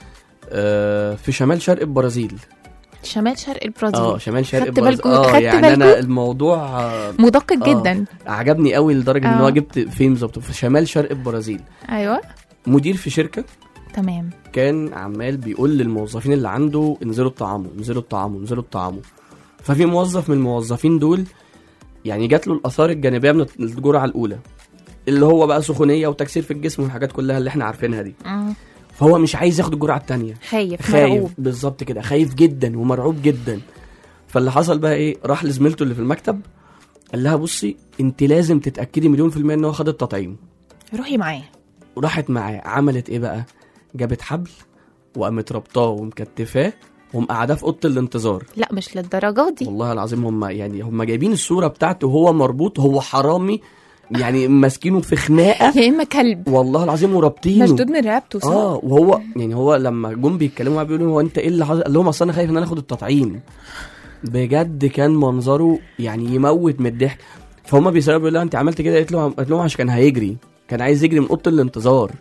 آه في شمال شرق البرازيل شمال شرق البرازيل اه شمال شرق خدت البرازيل بالكم- اه خدت يعني انا بالكم؟ الموضوع آه مدقق آه. جدا عجبني قوي لدرجه ان آه. هو جبت فين بالظبط في شمال شرق البرازيل ايوه مدير في شركه تمام كان عمال بيقول للموظفين اللي عنده انزلوا الطعاموا انزلوا الطعاموا انزلوا الطعاموا ففي موظف من الموظفين دول يعني جات له الاثار الجانبيه من الجرعه الاولى اللي هو بقى سخونيه وتكسير في الجسم والحاجات كلها اللي احنا عارفينها دي مم. فهو مش عايز ياخد الجرعه الثانيه خايف خايف مرعوب بالظبط كده خايف جدا ومرعوب جدا فاللي حصل بقى ايه راح لزميلته اللي في المكتب قال لها بصي انت لازم تتاكدي مليون في الميه ان هو خد التطعيم روحي معاه وراحت معاه عملت ايه بقى جابت حبل وقامت ربطاه ومكتفاه ومقعداه في اوضه الانتظار لا مش للدرجه دي والله العظيم هم يعني هم جايبين الصوره بتاعته وهو مربوط هو حرامي يعني ماسكينه في خناقه يا اما كلب والله العظيم ورابطينه مشدود من رقبته صح اه وهو يعني هو لما جم بيتكلموا معاه بيقولوا هو انت ايه اللي حصل قال لهم اصل انا خايف ان انا اخد التطعيم بجد كان منظره يعني يموت من الضحك فهم بيسالوا بيقول لها انت عملت كده قالت له قالت لهم عشان كان هيجري كان عايز يجري من اوضه الانتظار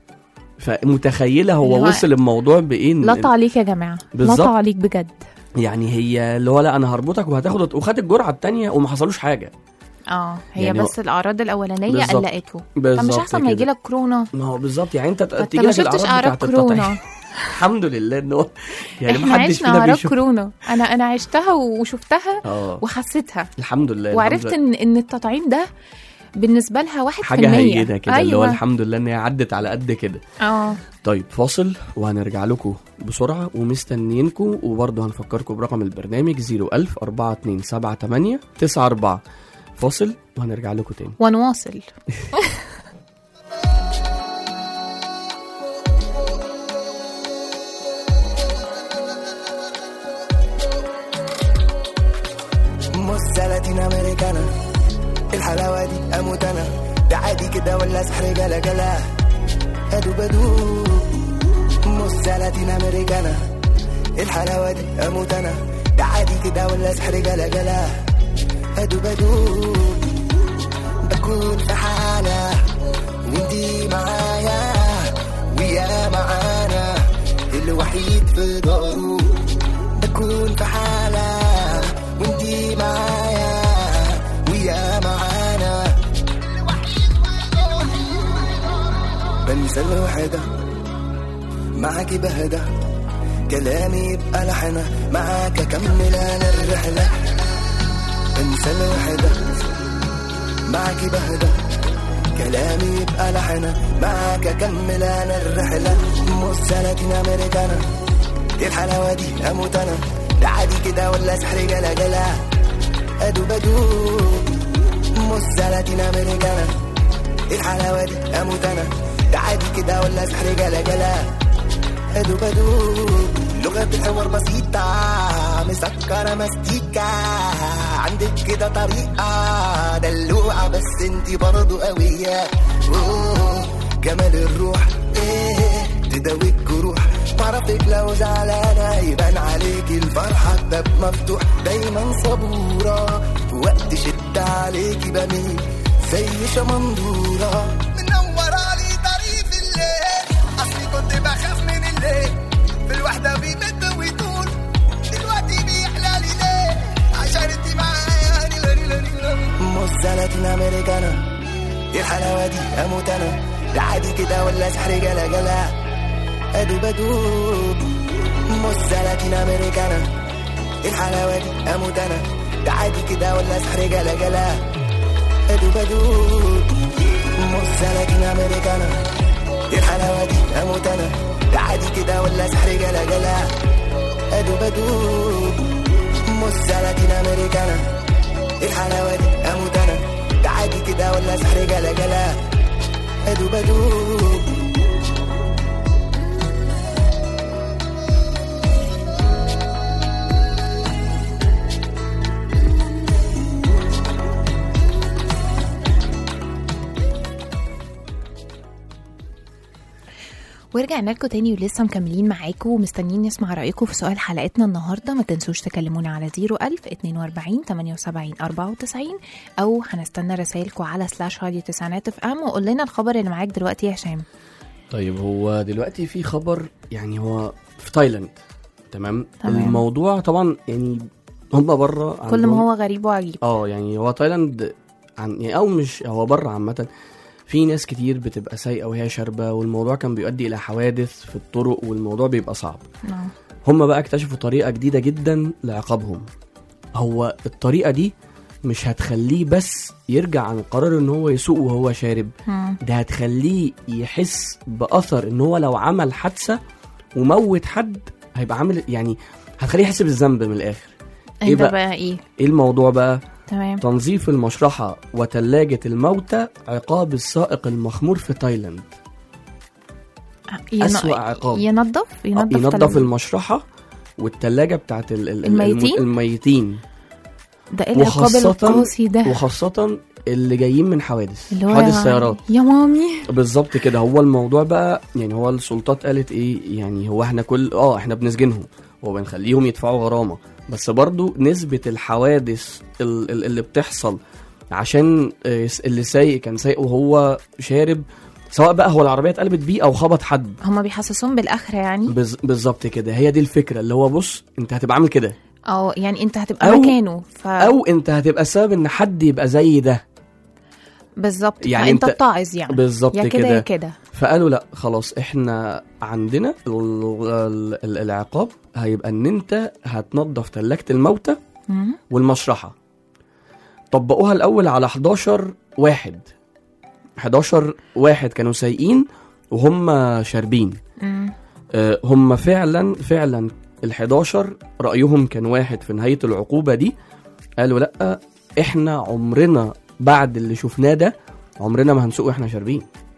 فمتخيله هو اللي هو وصل الموضوع بايه إن- لطع عليك يا جماعه بالظبط. لطع عليك بجد يعني هي اللي هو لا انا هربطك وهتاخد وخد الجرعه الثانيه وما حصلوش حاجه اه هي يعني يعني هو- بس الاعراض الاولانيه بالظبط. قلقته طب بالظبط مش احسن ما كده. يجي لك كورونا ما هو بالظبط يعني انت فانت تيجي ما لك شفتش الاعراض اعراض بتاعت التطعيم كورونا الحمد لله ان هو يعني احنا محدش عشنا فينا اعراض بيشوف كورونا انا انا عشتها وشفتها اه وحسيتها الحمد لله وعرفت الحمد لله. ان ان التطعيم ده بالنسبه لها واحد حاجه في المية. هيئه كده اللي هو أيوة. الحمد لله ان هي عدت على قد كده اه طيب فاصل وهنرجع لكم بسرعه ومستنيينكم وبرضه هنفكركم برقم البرنامج 01000 4278 94 فاصل وهنرجع لكم تاني ونواصل موزة لاتين امريكانا الحلاوة دي اموت انا ده عادي كده ولا سحر جلا جلا ادوب ادوب موزة لاتين امريكانا الحلاوة دي اموت انا ده عادي كده ولا سحر جلا جلا ادوب ادوب بكون في حالة وانتي معايا ويا معانا الوحيد في داره بكون في حالة وانتي معايا ويا معانا بنسى الوحدة معاكي بهدى كلامي يبقى لحنة معاك أكمل أنا الرحلة بنسى الوحدة معاكي بهدى كلامي يبقى لحنة معاك أكمل أنا الرحلة موزة لاتين أمريكانا ايه الحلاوة دي اموت انا ده عادي كده ولا سحر جلا جلا ادوب ادوب موزة لاتين امريكانا ايه الحلاوة دي اموت انا ده عادي كده ولا سحر جلا جلا ادوب ادوب لغة الحوار بسيطة مسكرة مستيكة عندك كده طريقة دلوعة بس انتي برضو قوية أوه، جمال الروح ايه تداوي الجروح تعرفك لو زعلانة يبان عليكي الفرحة باب مفتوح دايما صبورة في وقت شدة عليكي بميل زي شمندورة منورة لي طريق في الليل أصلي كنت بخاف من الليل في الوحدة بيمد ويطول دلوقتي بيحلى لي ليه عشان انتي معايا موزة لاتين امريكانا ايه الحلاوة دي اموت انا ده عادي كده ولا سحر جلا جلا ادوب ادوب موزة لاتين امريكانا ايه الحلاوة دي اموت انا ده عادي كده ولا سحر جلا جلا ادوب ادوب موزة لاتين امريكانا ايه الحلاوة دي اموت انا ده عادي كده ولا سحر جلا جلا ادوب ادوب موزة لاتين امريكانا ايه الحلاوة دي اموت انا ده عادي كده ولا سحر جلا جلا ادوب ادوب ورجعنا لكم تاني ولسه مكملين معاكم ومستنيين نسمع رأيكم في سؤال حلقتنا النهاردة ما تنسوش تكلمونا على 01000 42 78 94 أو هنستنى رسائلكم على سلاش راديو تسعينات اف ام وقول لنا الخبر اللي معاك دلوقتي يا هشام طيب هو دلوقتي في خبر يعني هو في تايلاند تمام, تمام. الموضوع طبعا يعني هم بره كل ما هو غريب وعجيب اه يعني هو تايلاند عن يعني او مش هو بره عامه في ناس كتير بتبقى سايقه وهي شاربه والموضوع كان بيؤدي الى حوادث في الطرق والموضوع بيبقى صعب نعم. هم بقى اكتشفوا طريقه جديده جدا لعقابهم هو الطريقه دي مش هتخليه بس يرجع عن قرار ان هو يسوق وهو شارب مم. ده هتخليه يحس باثر ان هو لو عمل حادثه وموت حد هيبقى عامل يعني هتخليه يحس بالذنب من الاخر إيه انت بقى؟ بقى ايه ايه الموضوع بقى تمام تنظيف المشرحة وتلاجة الموتى عقاب السائق المخمور في تايلاند ين- أسوأ عقاب. ينظف ينظف, ينظف تل- المشرحة والتلاجة بتاعت ال- ال- الميتين؟ الم- الميتين ده ايه العقاب وخاصة- القاسي ده وخاصة اللي جايين من حوادث اللي هو حوادث سيارات يا مامي بالظبط كده هو الموضوع بقى يعني هو السلطات قالت ايه يعني هو احنا كل اه احنا بنسجنهم وبنخليهم يدفعوا غرامة بس برضو نسبة الحوادث ال- ال- اللي بتحصل عشان آه، اللي سايق كان سايق وهو شارب سواء بقى هو العربية اتقلبت بيه او خبط حد هما بيحسسون بالاخره يعني بز- بالظبط كده هي دي الفكرة اللي هو بص انت هتبقى عامل كده اه يعني انت هتبقى أو- مكانه ف او انت هتبقى السبب ان حد يبقى زي ده بالظبط يعني يعني انت انت- بتعظ يعني بالظبط يا كده يا كده كده فقالوا لا خلاص احنا عندنا ال- ال- ال- العقاب هيبقى ان انت هتنظف تلاجة الموتى مم. والمشرحة طبقوها الاول على 11 واحد 11 واحد كانوا سايقين وهم شاربين مم. آه، هم فعلا فعلا ال 11 رأيهم كان واحد في نهاية العقوبة دي قالوا لا احنا عمرنا بعد اللي شفناه ده عمرنا ما هنسوق واحنا شاربين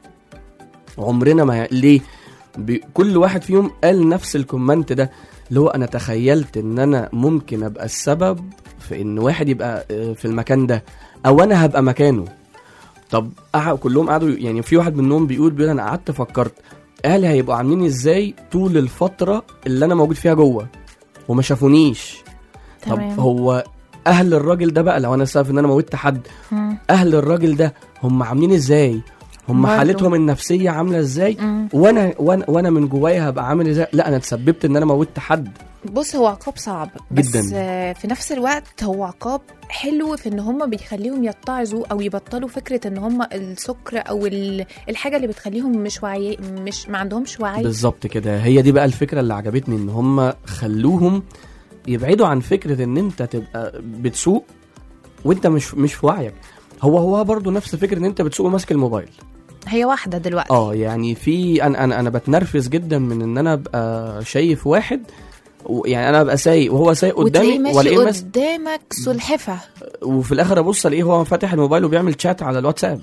عمرنا ما ليه بي... كل واحد فيهم قال نفس الكومنت ده اللي هو انا تخيلت ان انا ممكن ابقى السبب في ان واحد يبقى آه، في المكان ده او انا هبقى مكانه طب قعد كلهم قعدوا يعني في واحد منهم بيقول بيقول انا قعدت فكرت اهلي هيبقوا عاملين ازاي طول الفتره اللي انا موجود فيها جوه وما شافونيش طب تمام هو اهل الراجل ده بقى لو انا السبب ان انا موتت حد مم. اهل الراجل ده هم عاملين ازاي هم برضو. حالتهم النفسيه عامله ازاي مم. وانا وانا وانا من جوايا هبقى عامل ازاي لا انا اتسببت ان انا موتت حد بص هو عقاب صعب بس جداً. آه، في نفس الوقت هو عقاب حلو في ان هم بيخليهم يتعظوا او يبطلوا فكره ان هم السكر او ال- الحاجه اللي بتخليهم مش واعي مش ما عندهمش وعي بالظبط كده هي دي بقى الفكره اللي عجبتني ان هم خلوهم يبعدوا عن فكره ان انت تبقى بتسوق وانت مش مش في وعيك هو هو برضه نفس فكره ان انت بتسوق وماسك الموبايل هي واحده دلوقتي اه يعني في انا انا انا بتنرفز جدا من ان انا ابقى شايف واحد و- يعني انا ابقى سايق وهو سايق وتلاقيه قدامي ماشي والاقيه ماس- قدامك سلحفه وفي الاخر ابص الاقيه هو فاتح الموبايل وبيعمل شات على الواتساب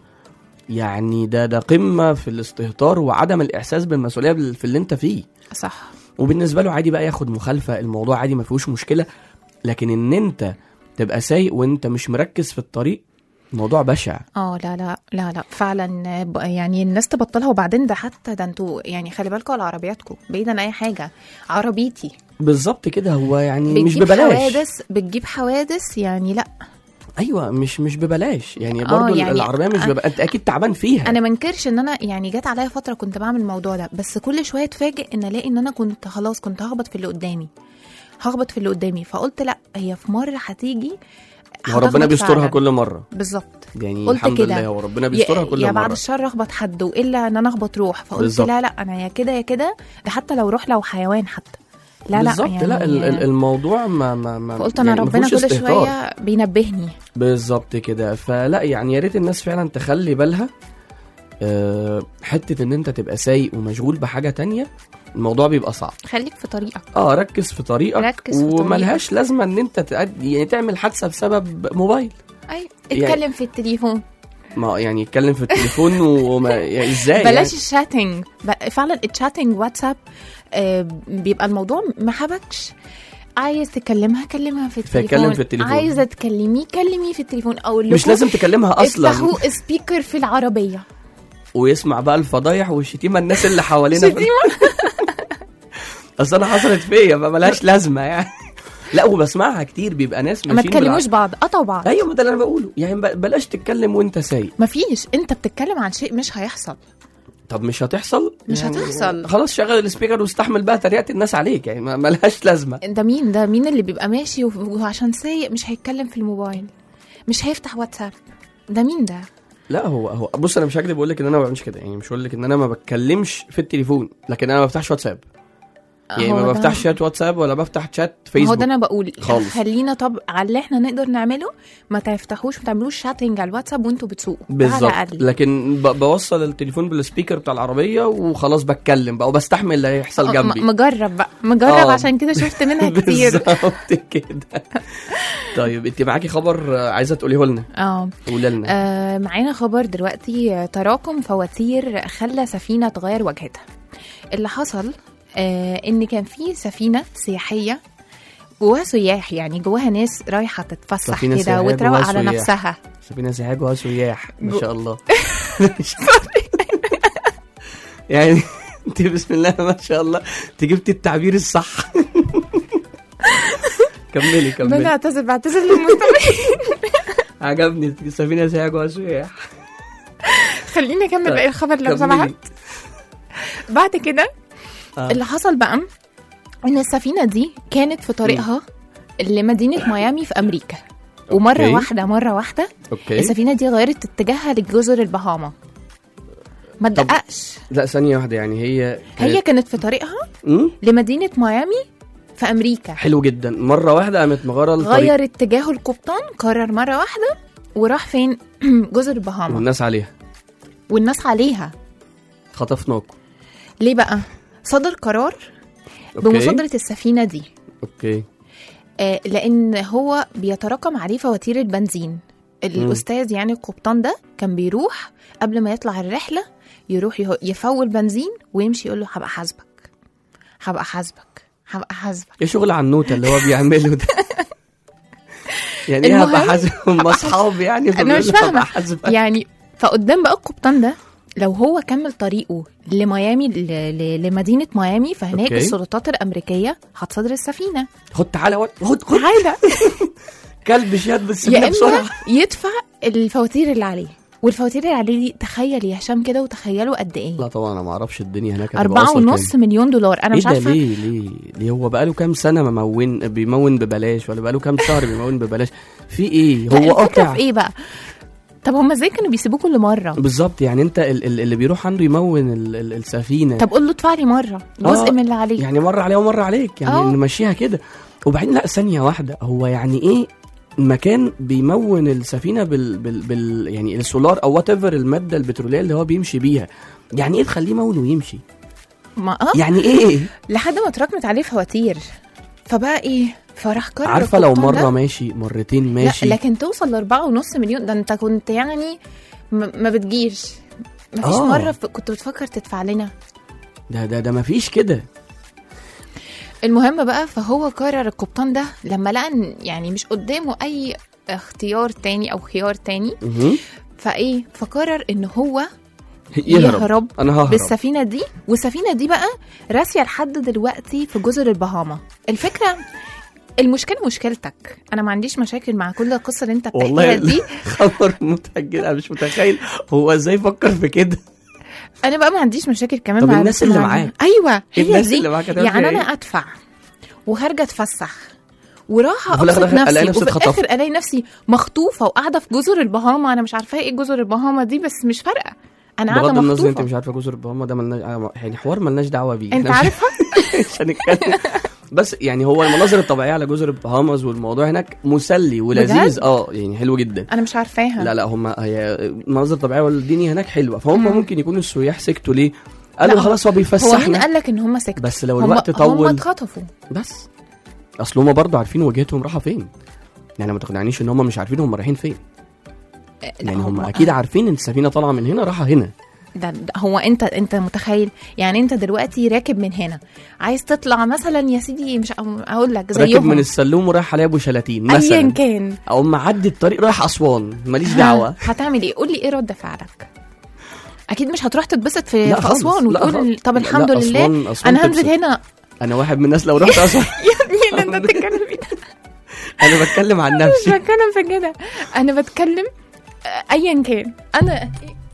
يعني ده ده قمه في الاستهتار وعدم الاحساس بالمسؤوليه بال- في اللي انت فيه صح وبالنسبه له عادي بقى ياخد مخالفه الموضوع عادي ما فيهوش مشكله لكن ان انت تبقى سايق وانت مش مركز في الطريق الموضوع بشع اه لا لا لا لا فعلا ب- يعني الناس تبطلها وبعدين ده حتى ده انتوا يعني خلي بالكم على عربياتكم بعيدا عن اي حاجه عربيتي بالظبط كده هو يعني مش بتجيب ببلاش حوادث بتجيب حوادث يعني لا ايوه مش مش ببلاش يعني آه، برضو يعني العربيه مش أنا- ببلاش انت اكيد تعبان فيها انا منكرش ان انا يعني جت عليا فتره كنت بعمل الموضوع ده بس كل شويه اتفاجئ ان الاقي ان انا كنت خلاص كنت هخبط في اللي قدامي هخبط في اللي قدامي فقلت لا هي في مره هتيجي هو ربنا هتخبط بيسترها فعلاً. كل مره بالظبط يعني قلت الحمد كده. لله هو ربنا بيسترها يا, كل يا بعد مره الشر اخبط حد والا ان انا اخبط روح فقلت بالظبط. لا لا انا يا كده يا كده ده حتى لو روح لو حيوان حتى لا لا بالظبط يعني لا ال- ال- الموضوع ما ما ما فقلت انا يعني ما ربنا فيهوش كل استهتار. شويه بينبهني بالظبط كده فلا يعني يا ريت الناس فعلا تخلي بالها آه، حته ان انت تبقى سايق ومشغول بحاجه تانية الموضوع بيبقى صعب خليك في طريقك اه ركز في طريقك ركز في وملهاش لازمه ان انت تأدي يعني تعمل حادثه بسبب موبايل اي يعني- اتكلم في التليفون ما يعني يتكلم في التليفون وما يعني ازاي بلاش يعني؟ الشاتنج ب- فعلا الشاتنج واتساب آه، بيبقى الموضوع ما حبكش عايز تكلمها كلمها في التليفون فيكلم في التليفون. عايزه تكلميه كلميه في التليفون او اللي مش فوق لازم تكلمها اصلا افتحوا سبيكر في العربيه ويسمع بقى الفضايح والشتيمه الناس اللي حوالينا في- شتيمة؟ اصل انا حصلت فيا فملهاش لازمه يعني لا وبسمعها كتير بيبقى ناس ما ماشيين تكلموش بالع- بعض قطعوا بعض ايوه ما ده اللي انا بقوله يعني ب- بلاش تتكلم وانت سايق مفيش انت بتتكلم عن شيء مش هيحصل طب مش هتحصل مش هتحصل. خلاص شغل السبيكر واستحمل بقى تريقه الناس عليك يعني ما- ملهاش لازمه ده مين ده مين اللي بيبقى ماشي وعشان سايق مش هيتكلم في الموبايل مش هيفتح واتساب ده مين ده لا هو هو بص انا مش هكذب اقول لك ان انا ما بعملش كده يعني مش هقول لك ان انا ما بتكلمش في التليفون لكن انا ما بفتحش واتساب يعني هو ما ده- بفتحش شات واتساب ولا بفتح شات ما هو فيسبوك ده انا بقول خالص. خلينا طب على اللي احنا نقدر نعمله ما تفتحوش ما تعملوش شاتنج على الواتساب وانتوا بتسوقوا ده بالظبط على الاقل لكن ب- بوصل التليفون بالسبيكر بتاع العربيه وخلاص بتكلم بقى وبستحمل اللي هيحصل م- جنبي مجرب بقى مجرب آه. عشان كده شفت منها كتير بالظبط كده طيب انت معاكي خبر آه، عايزه تقوليه لنا اه قولي لنا آه، معانا خبر دلوقتي آه، تراكم فواتير خلى سفينة تغير وجهتها اللي حصل آه ان كان في سفينة سياحية جواها سياح يعني جواها ناس رايحة تتفسح سفينة كده سياحية وتروق جواها على سياح. نفسها سفينة سياحية جواها سياح ما جو- شاء الله يعني انت بسم الله ما شاء الله انت جبتي التعبير الصح كملي انا كملي اعتذر بعتذر للمستمعين عجبني سفينة سياحية جواها سياح خليني اكمل باقي الخبر لو كملي. سمحت بعد كده آه. اللي حصل بقى ان السفينه دي كانت في طريقها لمدينه ميامي في امريكا ومره أوكي. واحده مره واحده اوكي السفينه دي غيرت اتجاهها لجزر البهاما ما طب- تدققش لا ثانية واحدة يعني هي هي كانت في طريقها مم؟ لمدينه ميامي في امريكا حلو جدا مرة واحدة قامت مغيرة الطريق غير اتجاهه القبطان قرر مره واحده وراح فين جزر البهاما والناس عليها والناس عليها خطفناكم ليه بقى صدر قرار اوكي بمصادره السفينه دي اوكي آه، لان هو بيتراكم عليه فواتير البنزين الاستاذ يعني القبطان ده كان بيروح قبل ما يطلع الرحله يروح يه- يفول بنزين ويمشي يقول له هبقى حاسبك هبقى حاسبك هبقى حاسبك ايه شغل عنوته اللي هو بيعمله ده يعني ايه هبقى المهم- حاسب هم اصحاب يعني انا مش فبيقول له فاهمه هبقى حاسبك. يعني فقدام بقى القبطان ده لو هو كمل طريقه لميامي ل- ل- لمدينه ميامي فهناك أوكي. السلطات الامريكيه هتصدر السفينه خد تعالى ود- خد خد تعالى كلب شياد يا بالسفينه بسرعه اما يدفع الفواتير اللي عليه والفواتير اللي عليه دي تخيل يا هشام كده وتخيلوا قد ايه لا طبعا انا ما اعرفش الدنيا هناك هتبقى أربعة أصلاً ونص كام. مليون دولار أنا ايه مش ده عارفة ليه ليه ليه هو بقاله كام سنه ممون بيمون ببلاش ولا بقاله كام شهر بيمون ببلاش في ايه لا، هو الفكرة قاطع في إيه بقى طب هما ازاي كانوا بيسيبوه كل مرة بالظبط يعني انت ال- ال- اللي بيروح عنده يمون ال- ال- السفينه طب قول له ادفع لي مرة جزء آه، من اللي عليه يعني مره عليه ومره عليك يعني آه. نمشيها كده وبعدين لا ثانيه واحده هو يعني ايه مكان بيمون السفينه بال, بال, بال يعني السولار او وات ايفر الماده البتروليه اللي هو بيمشي بيها يعني ايه تخليه يمون ويمشي ما اه يعني ايه لحد ما اتراكمت عليه فواتير فبقى ايه فراح قرر عارفه لو القبطان مره ده- ماشي مرتين ماشي لا لكن توصل لأربعة ونص مليون ده انت كنت يعني ما, ما بتجيش ما فيش آه. مرة ف... كنت بتفكر تدفع لنا ده ده ده مفيش كده المهم بقى فهو قرر القبطان ده لما لقى إن يعني مش قدامه اي اختيار تاني او خيار تاني مهم. فايه فقرر ان هو يهرب, يهرب انا ههرب بالسفينه دي والسفينه دي بقى راسيه لحد دلوقتي في جزر البهاما الفكره المشكله مشكلتك انا ما عنديش مشاكل مع كل القصه اللي انت بتحكيها والله دي خبر مضحك جدا انا مش متخيل هو ازاي فكر في كده انا بقى ما عنديش مشاكل كمان طب مع الناس اللي مع- معاك؟ ايوه هي الناس دي اللي معاك هتعمل يعني فيها انا إيه؟ ادفع وخارجه اتفسح وراح وفي الآخر ابسط ألاقي نفسي نفسي وفي اتخطفت. الاخر الاقي نفسي مخطوفه وقاعده في جزر البهاما انا مش عارفه ايه جزر البهاما دي بس مش فارقه انا قاعده بغض النظر انت مخطوفه مش عارفه جزر البهاما ده ملناش يعني حوار ملناش دعوه بيه انت إحنا مش- عارفها مش هنتكلم بس يعني هو المناظر الطبيعيه على جزر البهاماز والموضوع هناك مسلي ولذيذ بجد؟ اه يعني حلو جدا انا مش عارفاها لا لا هم هي المناظر الطبيعيه والدنيا هناك حلوه فهم مم. ممكن يكونوا السياح سكتوا ليه لا، قالوا هو- خلاص هو هو مين بيفسحنا قال لك ان هم سكتوا بس لو هم- الوقت هم طول اتخطفوا بس اصل هم برضه عارفين وجهتهم رايحه فين يعني ما تقنعنيش ان هم مش عارفين هم رايحين فين لا، يعني هم اكيد عارفين ان السفينه طالعه من هنا رايحه هنا ده, ده هو انت انت متخيل يعني انت دلوقتي راكب من هنا عايز تطلع مثلا يا سيدي مش اقول لك راكب زيهم من السلوم ورايح على ابو شلاتين ايا مثلا كان او معدي الطريق رايح اسوان ماليش ها، دعوه هتعمل ايه قول لي ايه رد فعلك اكيد مش هتروح تتبسط في, لا في خالص، اسوان لا وتقول خالص. طب لا، الحمد لا، لله أسوان- أسوان انا هنزل تبسط. هنا انا واحد من الناس لو رحت اسوان يا ابني اللي انت بتتكلم فيه ده انا بتكلم عن مش نفسي بتكلم في كده انا بتكلم آه، ايا كان انا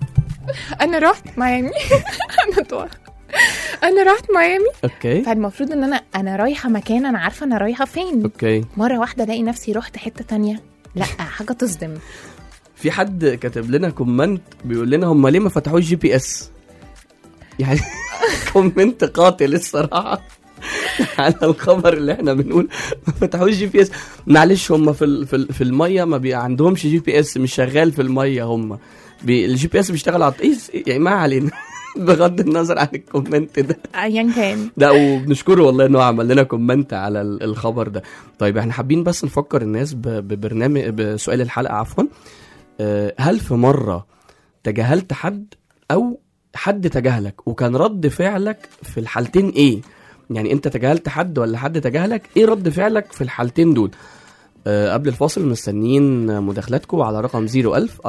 انا رحت ميامي انا طوع انا رحت ميامي اوكي فالمفروض ان انا انا رايحه مكان انا عارفه انا رايحه فين اوكي مره واحده الاقي نفسي رحت حته تانية لا حاجه تصدم في حد كاتب لنا كومنت بيقول لنا هم ليه ما فتحوش جي بي اس يعني كومنت قاتل الصراحه على الخبر اللي احنا بنقول ما فتحوش جي بي اس معلش هم في ال- في ال- في الميه ما بي عندهمش جي بي اس مش شغال في الميه هم بي الجي بي اس بيشتغل على إيه يعني ما علينا بغض النظر عن الكومنت ده ايا كان لا وبنشكره والله انه عمل لنا كومنت على ال- الخبر ده طيب احنا حابين بس نفكر الناس ب- ببرنامج بسؤال الحلقه عفوا آه، هل في مره تجاهلت حد او حد تجاهلك وكان رد فعلك في الحالتين ايه يعني انت تجاهلت حد ولا حد تجاهلك ايه رد فعلك في الحالتين دول آه، قبل الفاصل مستنيين مداخلاتكم على رقم 01000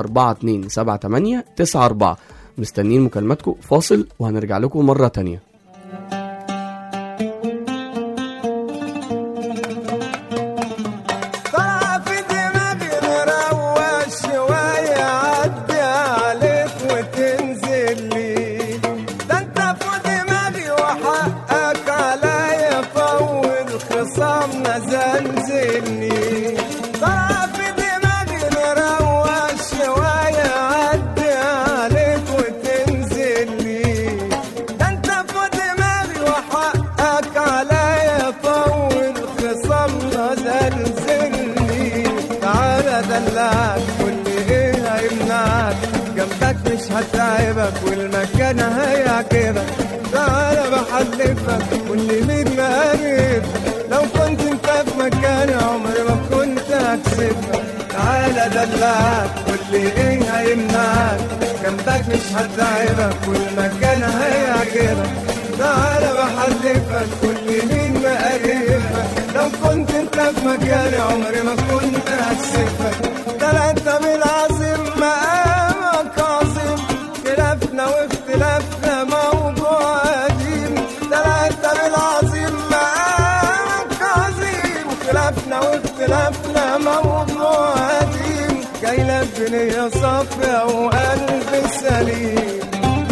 4278 94 مستنيين مكالماتكم فاصل وهنرجع لكم مرة تانية طلع في دماغي نروق شوية عدي عليك وتنزل لي ده انت في دماغي وحقك عليا فول خصامنا زلزلني طلع في دماغي نروق شوية عدي عليك وتنزل لي ده انت في دماغي وحقك عليا فول خصامنا زلزلني تعالى دلعك واللي ايه هيمنعك جنبك مش هتعبك والمكان هيعجبك تعالى بحلفك واللي مين مقرب لو كنت انت في مكاني عمري ما كنت هكسبك تعالى دلعك واللي ايه هيمنعك جنبك مش هتعبك والمكان هيعجبك تعالى بحلفك كل مين مقرفك لو كنت انت في مكاني عمري ما كنت هسيبك ده لا انت بالعظيم مقامك عظيم خلافنا واختلافنا موضوع قديم ده لا انت بالعظيم مقامك عظيم خلافنا واختلافنا موضوع قديم جاي لك بنية صافية وقلب سليم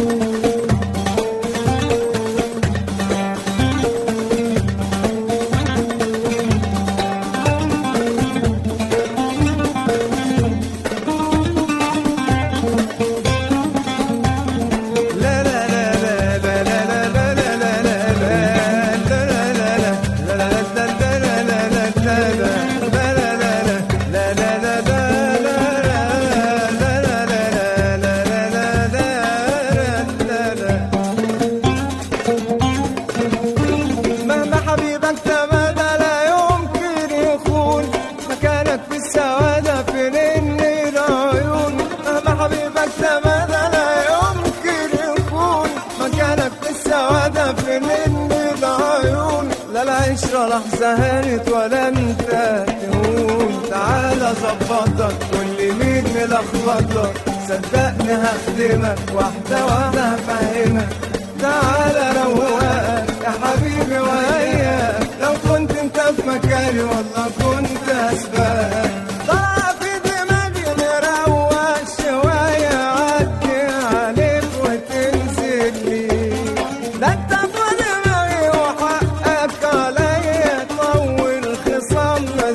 مهما حبيبك تمادى لا يمكن يخون مكانك في السعادة في نني العيون مهما حبيبك تمادى لا يمكن يكون مكانك في السعادة في نني العيون لا العشرة لحظة هانت ولا انت تهون تعالى ظبطك واللي مين ملخبطك صدقني هخدمك واحدة واحدة هفهمك تعالى روقك يا حبيبي وياك لو كنت انت في مكاني والله كنت اسبقك طلع في دماغي نروق شوية عدي عليك وتنزل لي ده انت في دماغي وحقك عليا طول خصامنا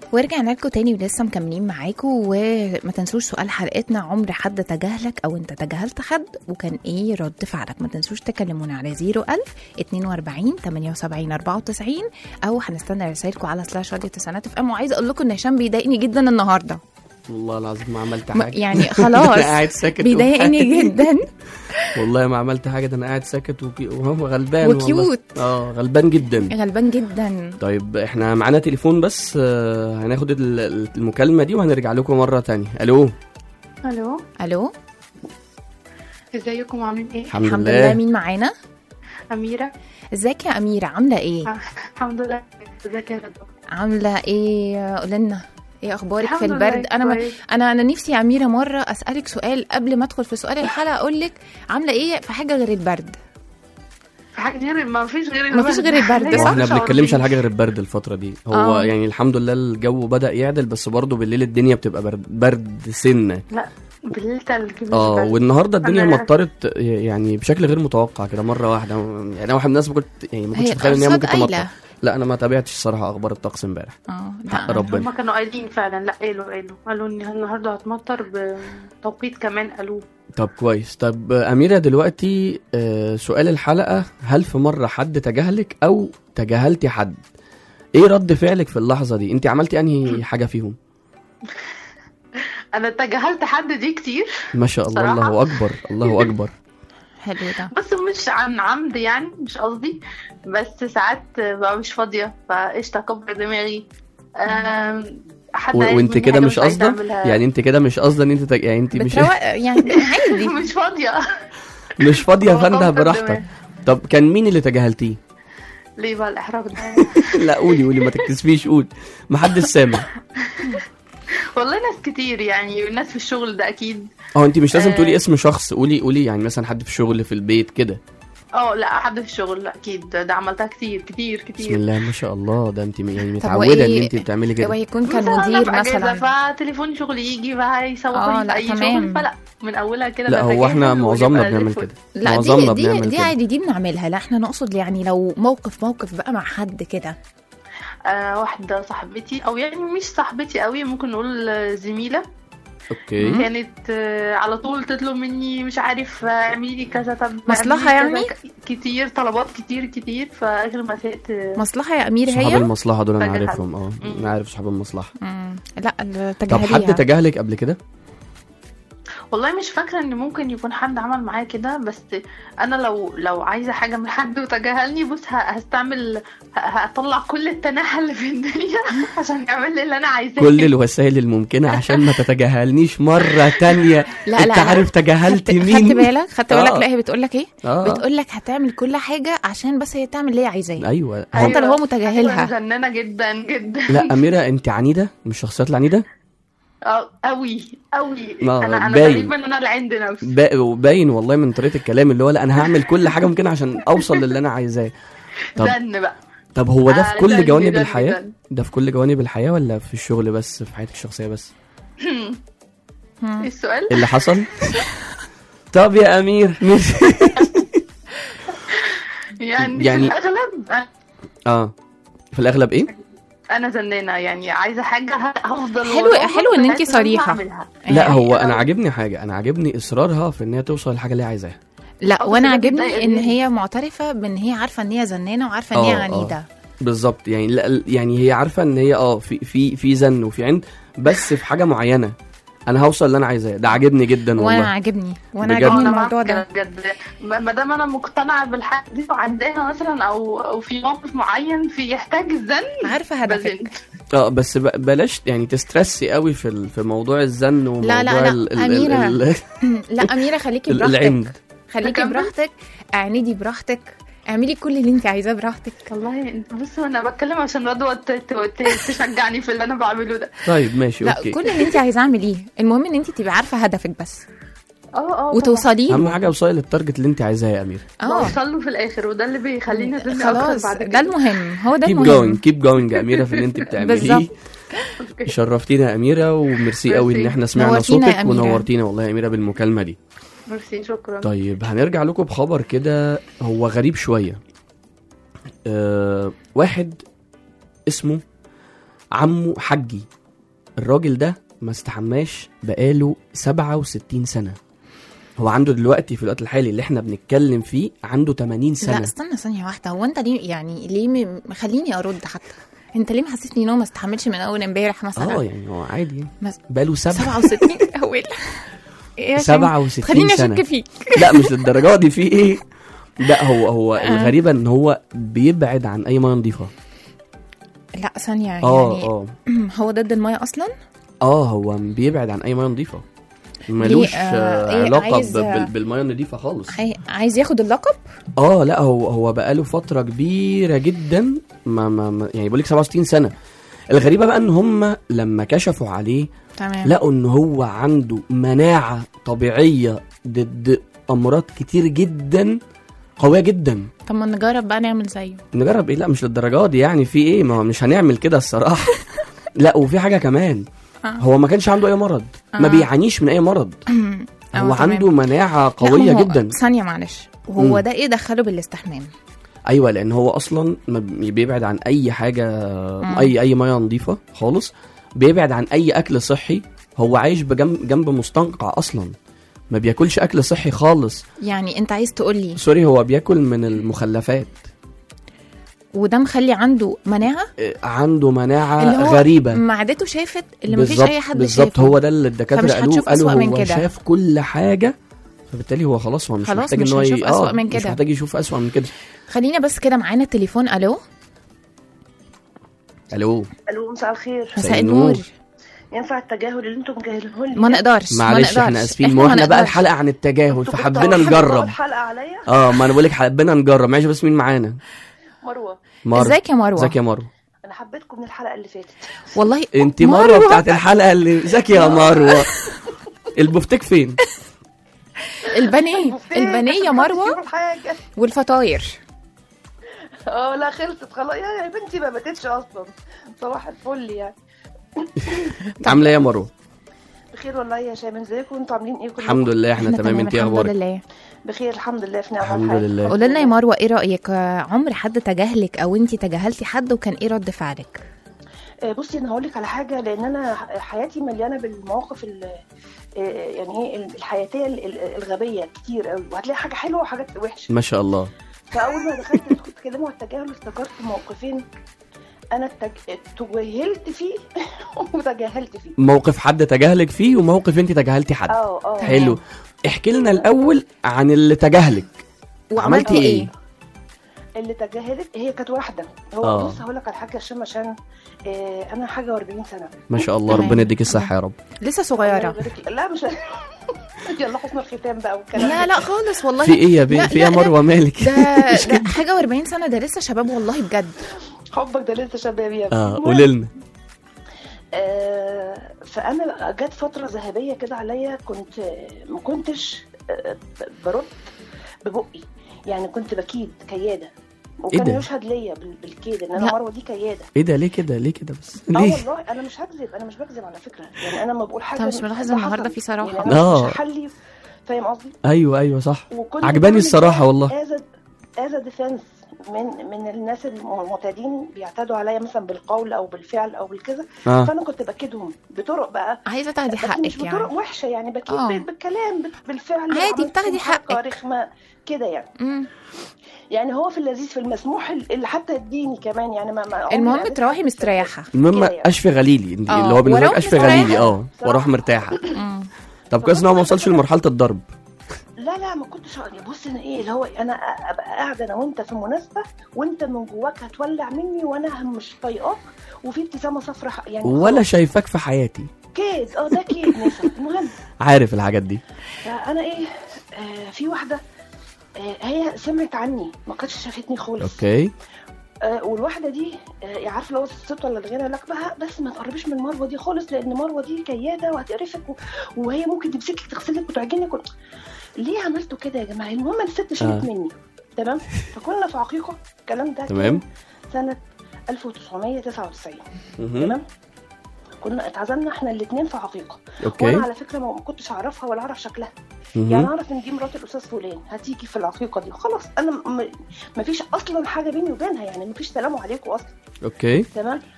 ورجعنا لكم تاني ولسه مكملين معاكم وما تنسوش سؤال حلقتنا عمر حد تجاهلك او انت تجاهلت حد وكان ايه رد فعلك ما تنسوش تكلمونا على 01000 42 78 94 او هنستنى رسائلكم على سلاش راديو تسعينات اف ام وعايزه اقول لكم ان هشام بيضايقني جدا النهارده والله العظيم ما عملت م- حاجه يعني أنا خلاص قاعد ساكت بيضايقني وبتاع. جدا والله ما عملت حاجه ده انا قاعد ساكت وكي- وهو غلبان والله. وكيوت. اه غلبان جدا غلبان جدا طيب احنا معانا تليفون بس آه، هناخد ال- ال- المكالمه دي وهنرجع لكم مره تانية الو الو الو ازيكم عاملين ايه الحمد, الحمد لله, لله مين معانا اميره ازيك يا اميره عامله ايه آه، الحمد لله ازيك يا رضوى عامله ايه قولي لنا ايه اخبارك في الحمد البرد لله انا ما كويس. انا انا نفسي يا اميره مره اسالك سؤال قبل ما ادخل في سؤال الحلقه اقول لك عامله ايه في حاجه غير البرد في حاجه غير ما فيش غير ما فيش غير البرد، ليه صح؟ هو احنا مش ما بنتكلمش عارفين. على حاجه غير البرد الفتره دي هو آه. يعني الحمد لله الجو بدا يعدل بس برضه بالليل الدنيا بتبقى برد, برد سنه لا بالليل تلج مش اه برد. والنهارده الدنيا أنا- مطرت يعني بشكل غير متوقع كده مره واحده يعني انا واحد من الناس ما كنت يعني ما كنتش هي متخيل ان هي الأرصاد ممكن تمطر قايلة. لا انا ما تابعتش الصراحه اخبار الطقس امبارح اه حق لا ربنا هما كانوا قايلين فعلا لا قالوا قالوا قالوا ان النهارده هتمطر بتوقيت كمان قالوه طب كويس طب اميره دلوقتي آه، سؤال الحلقه هل في مره حد تجاهلك او تجاهلتي حد ايه رد فعلك في اللحظه دي انت عملتي انهي حاجه فيهم انا تجاهلت حد دي كتير ما شاء الله صراحة؟ الله اكبر الله اكبر حلو ده بس مش عن عمد يعني مش قصدي بس ساعات بقى مش فاضيه فقشطه اكبر دماغي آم، حد و- عايز وانت مني كده حاجة مش عايزة قصده أعملها. يعني انت كده مش قصده ان انت تج... يعني انت مش بتروق يعني عادي مش فاضيه مش فاضيه يا فندم بكبر براحتك دماغي. طب كان مين اللي تجاهلتيه ليه بقى الاحراج ده لا قولي قولي ما تكسفيش قول محدش سامع والله ناس كتير يعني ناس في الشغل ده اكيد اه انت مش لازم آه. تقولي اسم شخص قولي قولي يعني مثلا حد في الشغل في البيت كده اه لا حد في الشغل لا اكيد ده عملتها كتير كتير بسم كتير الله ما شاء الله ده انت يعني طب متعوده ان وإيه- انت بتعملي هو كده يكون كان مثلا أنا مدير في أجازة، مثلا فتليفون شغل يجي بقى يسوقوا آه، لي لا، في اي تمام. شغل فلا من اولها كده لا هو بتجاهل احنا معظمنا ويبقى بنعمل الفل. كده لا معظمنا دي دي, بنعمل دي كده عادي دي بنعملها لا احنا نقصد يعني لو موقف موقف بقى مع حد كده آه واحده صاحبتي او يعني مش صاحبتي قوي ممكن نقول آه، زميله اوكي كانت آه على طول تطلب مني مش عارف آه، اعملي لي كذا طب مصلحة اعملي كذا يعني؟ ك- كتير طلبات كتير كتير فاخر ما زهقت آه، مصلحه يا امير صحاب هي المصلحه دول انا تجاهل. عارفهم اه مم. انا عارف صحاب المصلحه مم. لا طب تجاهليها حد تجاهلك قبل كده والله مش فاكره ان ممكن يكون حد عمل معايا كده بس انا لو لو عايزه حاجه من حد وتجاهلني بص ه- هستعمل ه- هطلع كل التناحة اللي في الدنيا عشان يعمل لي اللي انا عايزاه كل الوسائل الممكنه عشان ما تتجاهلنيش مره تانية لا انت لا لا. عارف تجاهلت خدت مين خدت بالك خدت بالك آه. لا هي بتقول لك ايه اه بتقول لك هتعمل كل حاجه عشان بس هي تعمل اللي هي عايزاه ايوه حتى لو هو أيوة، متجاهلها زنانه جدا جدا لا اميره انت عنيده من الشخصيات العنيده اه قوي قوي ما انا انا باين. تقريبا انا اللي عندي نفسي با- وباين والله من طريقه الكلام اللي هو لا انا هعمل كل حاجه ممكنه عشان اوصل للي انا عايزاه طب زن بقى طب هو ده في آه، كل زن، جوانب زن، الحياه زن. ده في كل جوانب الحياه ولا في الشغل بس في حياتك الشخصيه بس مم. إيه السؤال اللي حصل طب يا امير ماشي. يعني, يعني- في الاغلب أنا- اه في الاغلب ايه انا زنانه يعني عايزه حاجه ه- هفضل حلو- وراها حلو إن أنتي لغاية لما صريحة. أعملها. لا يعني- هو انا عاجبني حاجه انا عاجبني اصرارها في ان هي توصل للحاجه اللي هي عايزاها لا آه، وانا بس ده عاجبني بيضايق ان جدا. هي معترفه بان هي عارفه ان هي زنانه وعارفه ان هي آه، آه. عنيده بالظبط يعني لا يعني هي عارفه ان هي اه في في في زن وفي عند بس في حاجه معينه انا هوصل اللي انا عاجباه ده عاجبني جدا وانا والله عاجبني وانا بجد. عاجبني أنا الموضوع معاك ده بجد ما ما دام انا مقتنعه بالحاجه دي وعندها مثلا او او في موقف معين في يحتاج الزن عارفه هدفك بزن اه بس ب- بلاش يعني تسترسي قوي في ال- في موضوع الزن وموضوع لا، لا، ال- ال- أميرة. ال- لا اميره خليكي ال- براحتك العند خليكي أكمل؟ براحتك اعندي براحتك اعملي كل اللي انت عايزاه براحتك والله انت بص انا بتكلم عشان رضوى ت- ت- ت- تشجعني في اللي انا بعمله ده طيب ماشي لا اوكي كل اللي انت عايزاه اعمليه المهم ان انت تبقي عارفه هدفك بس اه اه وتوصلي اهم له حاجه اوصلي للتارجت اللي انت عايزاه يا امير اه بوصل له في الاخر وده اللي بيخليني ازن خلاص اكتر بعد ده كده المهم هو ده كيب المهم جوينج كيب جوينج يا اميره في اللي انت بتعمليه بالظبط. أوكي. شرفتينا يا اميره وميرسي قوي ان ميرسي. احنا سمعنا نورتينا يا صوتك أميرة. ونورتينا والله يا اميره بالمكالمه دي ميرسي شكرا طيب هنرجع لكم بخبر كده هو غريب شويه أه واحد اسمه عمه حجي الراجل ده ما استحماش بقاله 67 سنه هو عنده دلوقتي في الوقت الحالي اللي احنا بنتكلم فيه عنده 80 لا سنه استنى ثانيه واحده هو انت ليه يعني ليه م- مخليني ارد حتى انت ليه محسسني ان هو ما استحملش من اول امبارح مثلا اه يعني هو عادي يعني. مس- بقاله سبع 67 اول إيه يا شيماء؟ 67 خليني سنه اشك فيك لا مش للدرجه دي في ايه لا هو هو الغريبه ان هو بيبعد عن اي ميه نظيفه لا ثانيه اه يعني اه هو ضد الميه اصلا اه هو بيبعد عن اي ميه نظيفه ملوش آه، آه إيه، علاقه عايز- ب- بال- بالميه النظيفه خالص عاي- عايز ياخد اللقب اه لا هو هو بقاله فتره كبيره جدا ما, ما, ما يعني بقول لك 67 سنه الغريبه بقى ان هم لما كشفوا عليه تمام لقوا ان هو عنده مناعه طبيعيه ضد امراض كتير جدا قويه جدا طب ما نجرب بقى نعمل زيه نجرب ايه لا مش للدرجه دي يعني في ايه ما هو مش هنعمل كده الصراحه لا وفي حاجه كمان آه. هو ما كانش عنده اي مرض ما آه. بيعانيش من اي مرض آه، هو تمام. عنده مناعه لا، قويه هو- جدا ثانيه معلش وهو مم. ده ايه دخله بالاستحمام ايوه لان هو اصلا ما بي- بيبعد عن اي حاجه اي اي ميه نظيفه خالص بيبعد عن اي اكل صحي هو عايش بجنب جنب مستنقع اصلا ما بياكلش اكل صحي خالص يعني انت عايز تقول لي سوري هو بياكل من المخلفات وده مخلي عنده مناعه إيه، عنده مناعه اللي هو غريبه معدته شافت اللي مفيش بالظبط اي حد بالظبط شافه هو ده اللي الدكاتره فمش قالوه هتشوف قالوا أسوأ من هو كده. شاف كل حاجه فبالتالي هو خلاص هو مش خلاص محتاج مش ان هو ي- هيشوف أسوأ آه، من مش كده. محتاج يشوف اسوأ من كده خلينا بس كده معانا التليفون الو الو الو مساء الخير مساء النور. النور ينفع التجاهل اللي انتم مجاهلينه لي ما نقدرش ما معلش نقدرش. احنا اسفين إحنا ما ما احنا بقى نقدرش. الحلقه عن التجاهل انتوا فحبينا كنتوا نجرب الحلقه عليا اه ما انا بقول لك حبينا نجرب معلش بس مين معانا مروه مروه ازيك يا مروه ازيك يا مروه انا حبيتكم من الحلقه اللي فاتت والله انت مروه بتاعت الحلقه اللي ازيك يا مروه البفتيك فين البانيه البانيه يا مروه شوفوا حاجه والفطاير اه لا خلصت خلاص يا يا بنتي ما باتتش اصلا صباح الفل يعني عامله ايه يا مروه بخير والله يا شيماء ازيكم انتوا عاملين ايه كلكم الحمد لله احنا تمام انت ايه الحمد اخبارك لله بخير الحمد لله في نعمه الحمد والحال. لله قول لنا يا مروه ايه رايك آه، عمر حد تجاهلك او انت تجاهلتي حد وكان ايه رد فعلك آه، بصي انا هقول لك على حاجه لان انا ح- حياتي مليانه بالمواقف ال- آه، يعني ايه الحياتيه ال- ال- الغبيه كتير قوي وهتلاقي حاجه حلوه وحاجات وحشه ما شاء الله فاول ما دخلت كنت بتكلموا عن التجاهل افتكرت موقفين انا التج... تجاهلت فيه وتجاهلت فيه موقف حد تجاهلك فيه وموقف انت تجاهلتي حد اه اه حلو احكي لنا الاول عن اللي تجاهلك وعملتي عملتي ايه ايه اللي تجاهلت هي كانت واحده هو آه. بص هقول لك على حاجه عشان عشان آه انا حاجه و40 سنه ما شاء الله تمام. ربنا يديك الصحه يا رب لسه الله صغيره يبارك لك. لا مش يلا حسن الختام بقى والكلام لا ده. لا خالص والله في ايه يا بي لا، في ايه يا لا، لا. مروه مالك ده, ده حاجه و40 سنه ده لسه شباب والله بجد حبك ده لسه شباب يا ابني. اه قولي لنا آه، فانا جت فتره ذهبيه كده عليا كنت آه، ما كنتش آه، ب- برد ببقي يعني كنت بكيد كياده وكان ده؟ يشهد ليا بال- بالكيد ان انا لا. مروه دي كياده ايه ده ليه كده ليه كده بس اه ليه والله انا مش هكذب انا مش بكذب على فكره يعني انا لما بقول حاجه طب مش ملاحظ ده النهاردة حصل. في صراحة؟ يعني أنا آه. مش هحلي فاهم قصدي ايوه ايوه صح وكنت عجباني بعمل الصراحة ده والله. as a as a defense من من الناس المعتادين بيعتادوا عليا مثلا بالقول او بالفعل او بالكذا اه فانا كنت بكيدهم بطرق بقى عايزه تاخدي بس مش حقك بطرق يعني وحشه يعني بكيد آه. بال- بالكلام بال- بالفعل عادي، عملت بتاخدي حركة حقك. رخمه كده يعني مم. يعني هو في اللذيذ في المسموح اللي حتى يديني كمان يعني ما ما عمري المهم ما قابلت تروحي حد مستريحه المهم كده يعني. اشفي غليلي اللي آه، هو بالنسبه لك واروح اشفي مستريحة. غليلي اه واروح مرتاحه مم. طب كويس ان هو ما وصلش لمرحله الضرب لا لا ما كنتش يعني بص انا ايه اللي هو انا ابقى قاعده انا وانت في مناسبه وانت من جواك هتولع مني وانا مش طايقاك وفي ابتسامه صفرا يعني ولا شايفاك في حياتي كيد اه ده كيد نسا المهم عارف الحاجات دي فانا ايه آه في واحده آه هي سمعت عني ما كانتش شافتني خالص اوكي آه والواحده دي آه عارفه لو الست ولا الغيره لك بقى بس ما تقربيش من مروه دي خالص لان مروه دي كياده وهتقرفك و- وهي ممكن تمسكك تغسلك وتعجنك و... ليه عملتوا كده يا جماعه المهم الست شالت آه. مني تمام فكنا في عقيقه الكلام ده تمام. كان سنه 1999 مهم. تمام كنا اتعزمنا احنا الاثنين في عقيقه اوكي وانا على فكره ما ما كنتش اعرفها ولا اعرف شكلها يعني مهم. اعرف ان دي مرات الاستاذ فلان هتيجي في العقيقه دي خلاص انا م- ما فيش اصلا حاجه بيني وبينها يعني ما فيش سلام عليكم اصلا اوكي تمام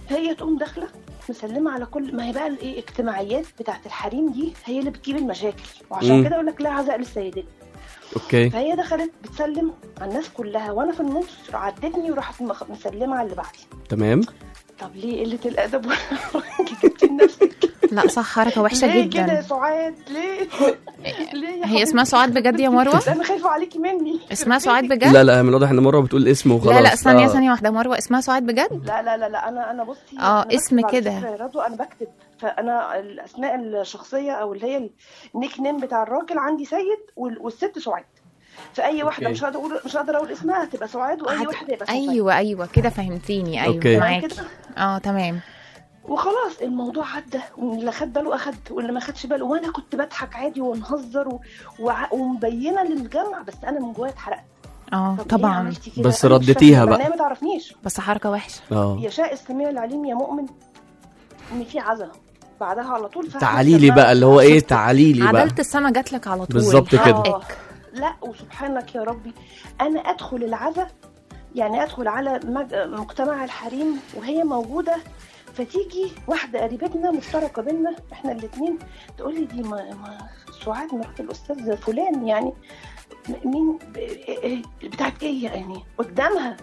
هي تقوم داخله مسلمه على كل ما هي بقى الايه اجتماعيات بتاعت الحريم دي هي اللي بتجيب المشاكل وعشان مم. كده اقول لك لا عزاء للسيدات اوكي فهي دخلت بتسلم على الناس كلها وانا في النص عدتني وراحت مخ- مسلمه على اللي بعدي تمام طب ليه قله الادب جبتي لنفسك لا صح حركه وحشه ليه كده يا جدا سعاد ليه ليه يا هي اسمها حبيبتي؟ سعاد بجد يا مروه انا خايفه عليكي مني اسمها سعاد بجد لا لا من الواضح ان مره بتقول اسمه وخلاص لا لا ثانيه آه. ثانيه واحده مروه اسمها سعاد بجد لا لا لا لا انا انا بصي آه، أنا بكتب اسم على كده. فكرة يا رضوى انا بكتب فانا الاسماء الشخصيه او اللي هي النيك نيم بتاع الراجل عندي سيد وال- والست سعاد فاي واحده أوكي. مش هقدر اقول مش هقدر اقول اسمها هتبقى سعاد واي هت- واحده يبقى اسمها سيد. ايوه ايوه كده فهمتيني ايوه أوكي. معاكي كده اه تمام وخلاص الموضوع عدى واللي خد باله اخد واللي ما خدش باله وانا كنت بضحك عادي ونهزر و... وع- ومبينه للجمع بس انا من جوايا اتحرقت اه طب ليه طبعا عملتي كده؟ بس أنا مش رديتيها فاهمة، بقى. لأن هي ما تعرفنيش بس حركه وحشه اه يشاء السميع العليم يا مؤمن ان في عزا بعدها على طول فإحنا تعالي لي سمعنا- بقى اللي هو ايه تعالي لي بقى عدلت السما جات لك على طول بالظبط كده. حقك. لا وسبحانك يا ربي انا ادخل العزا يعني ادخل على مج- مجتمع الحريم وهي موجوده فتيجي واحده قريبتنا مشتركه بينا احنا الاثنين تقول لي دي ما, ما سعاد مرات الاستاذ فلان يعني م- مين ب- إيه- بتاعت ايه يعني قدامها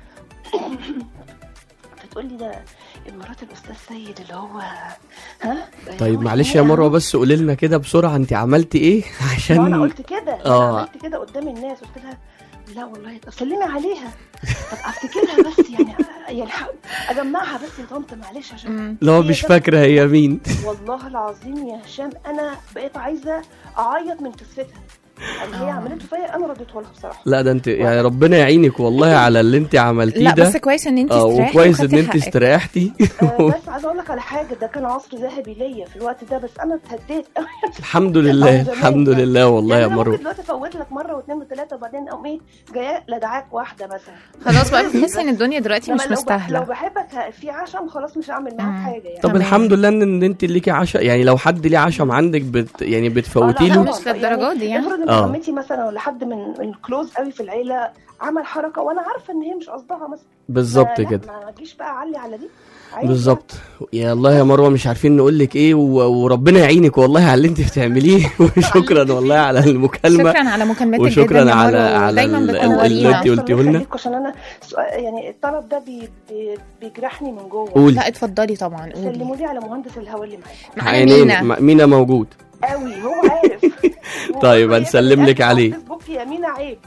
فتقول لي ده مرات الاستاذ سيد اللي هو ها طيب هو معلش يا إيه مروه يعني؟ بس قولي لنا كده بسرعه انت عملتي ايه وانا عشان قلت كده آه. انا عملت كده قدام الناس قلت لها لا والله طب سلمي عليها طب افتكرها بس يعني يعني ح- اجمعها بس يا طنط معلش عشان مم. لو هي مش بس- فاكره هي مين والله العظيم يا هشام انا بقيت عايزه اعيط من كسفتها اللي هي آه. عملته فيا انا رديته لها بصراحه لا ده انت يعني ربنا يعينك والله على اللي انت عملتيه لا ده بس كويس ان انت اه استريحتي وكويس ان وخدتي انت حقك. استريحتي آه، بس عايزه اقول لك على حاجه ده كان عصر ذهبي ليا في الوقت ده بس انا اتهديت الحمد لله الحمد لله والله يا يعني أنا مروه ممكن دلوقتي افوت لك مره واثنين وثلاثه وبعدين اقوم ايه جايه لدعاك واحده مثلا خلاص بقى بتحسي ان الدنيا دلوقتي لما مش لو ب- لو مستاهله بحبك في عشم خلاص مش هعمل مم. معاك حاجه يعني طب تمام. الحمد لله ان ان انت ليكي عشا يعني لو حد ليه عشم عندك بت يعني بتفوتي آه، لا، له طبعاً. مش للدرجة دي يعني. افرض ان آه. عمتي مثلا ولا حد من من كلوز قوي في العيله عمل حركه وانا عارفه ان هي مش قصدها مثلا بالظبط ما- لا، كده ما اجيش بقى اعلي على دي عادي بالظبط يا الله يا مروه مش عارفين نقول لك ايه و- وربنا يعينك والله على اللي انت بتعمليه وشكرا والله على المكالمه شكرا على مكالمتك وشكراً جدا يا على- مروة، على ودايما ال- ال- بتنورينا اللي انت قلتيه الله لنا. يخليك، عشان انا سؤال- يعني الطلب ده بي بي بيجرحني من جوه قولي لا اتفضلي طبعا قولي سلموا لي على مهندس الهواء اللي معاكم معانا عينين مينا. م- مينا موجود قوي هو عارف طيب، وهو هنسلم يقدر لك يقفل عليه. على فيسبوك يا مينا عيب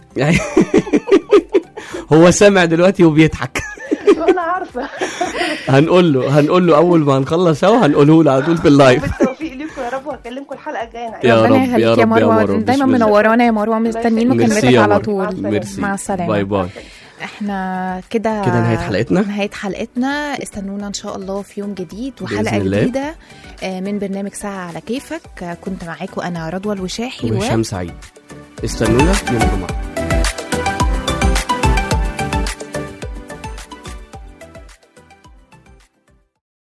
هو سامع دلوقتي وبيضحك وانا عارفه هنقول له هنقول له اول ما هنخلص هوا هنقوله له على طول في اللايف بالتوفيق ليكم يا رب وهكلمكم الحلقه الجايه أنا يا ربنا رب، يا يخليك رب، يا يا مروه مروة، دايما بسم الله. منورانا يا مروه مستنيين ميرسي مكالمتك يا على مروة. طول السلامة. ميرسي مع السلامه باي باي احنا كده كده نهاية حلقتنا؟ نهايه حلقتنا استنونا ان شاء الله في يوم جديد بإذن وحلقه الله. جديده آه، من برنامج ساعه على كيفك آه، كنت معاكم انا رضوى الوشاحي و... وهشام سعيد استنونا يوم الجمعه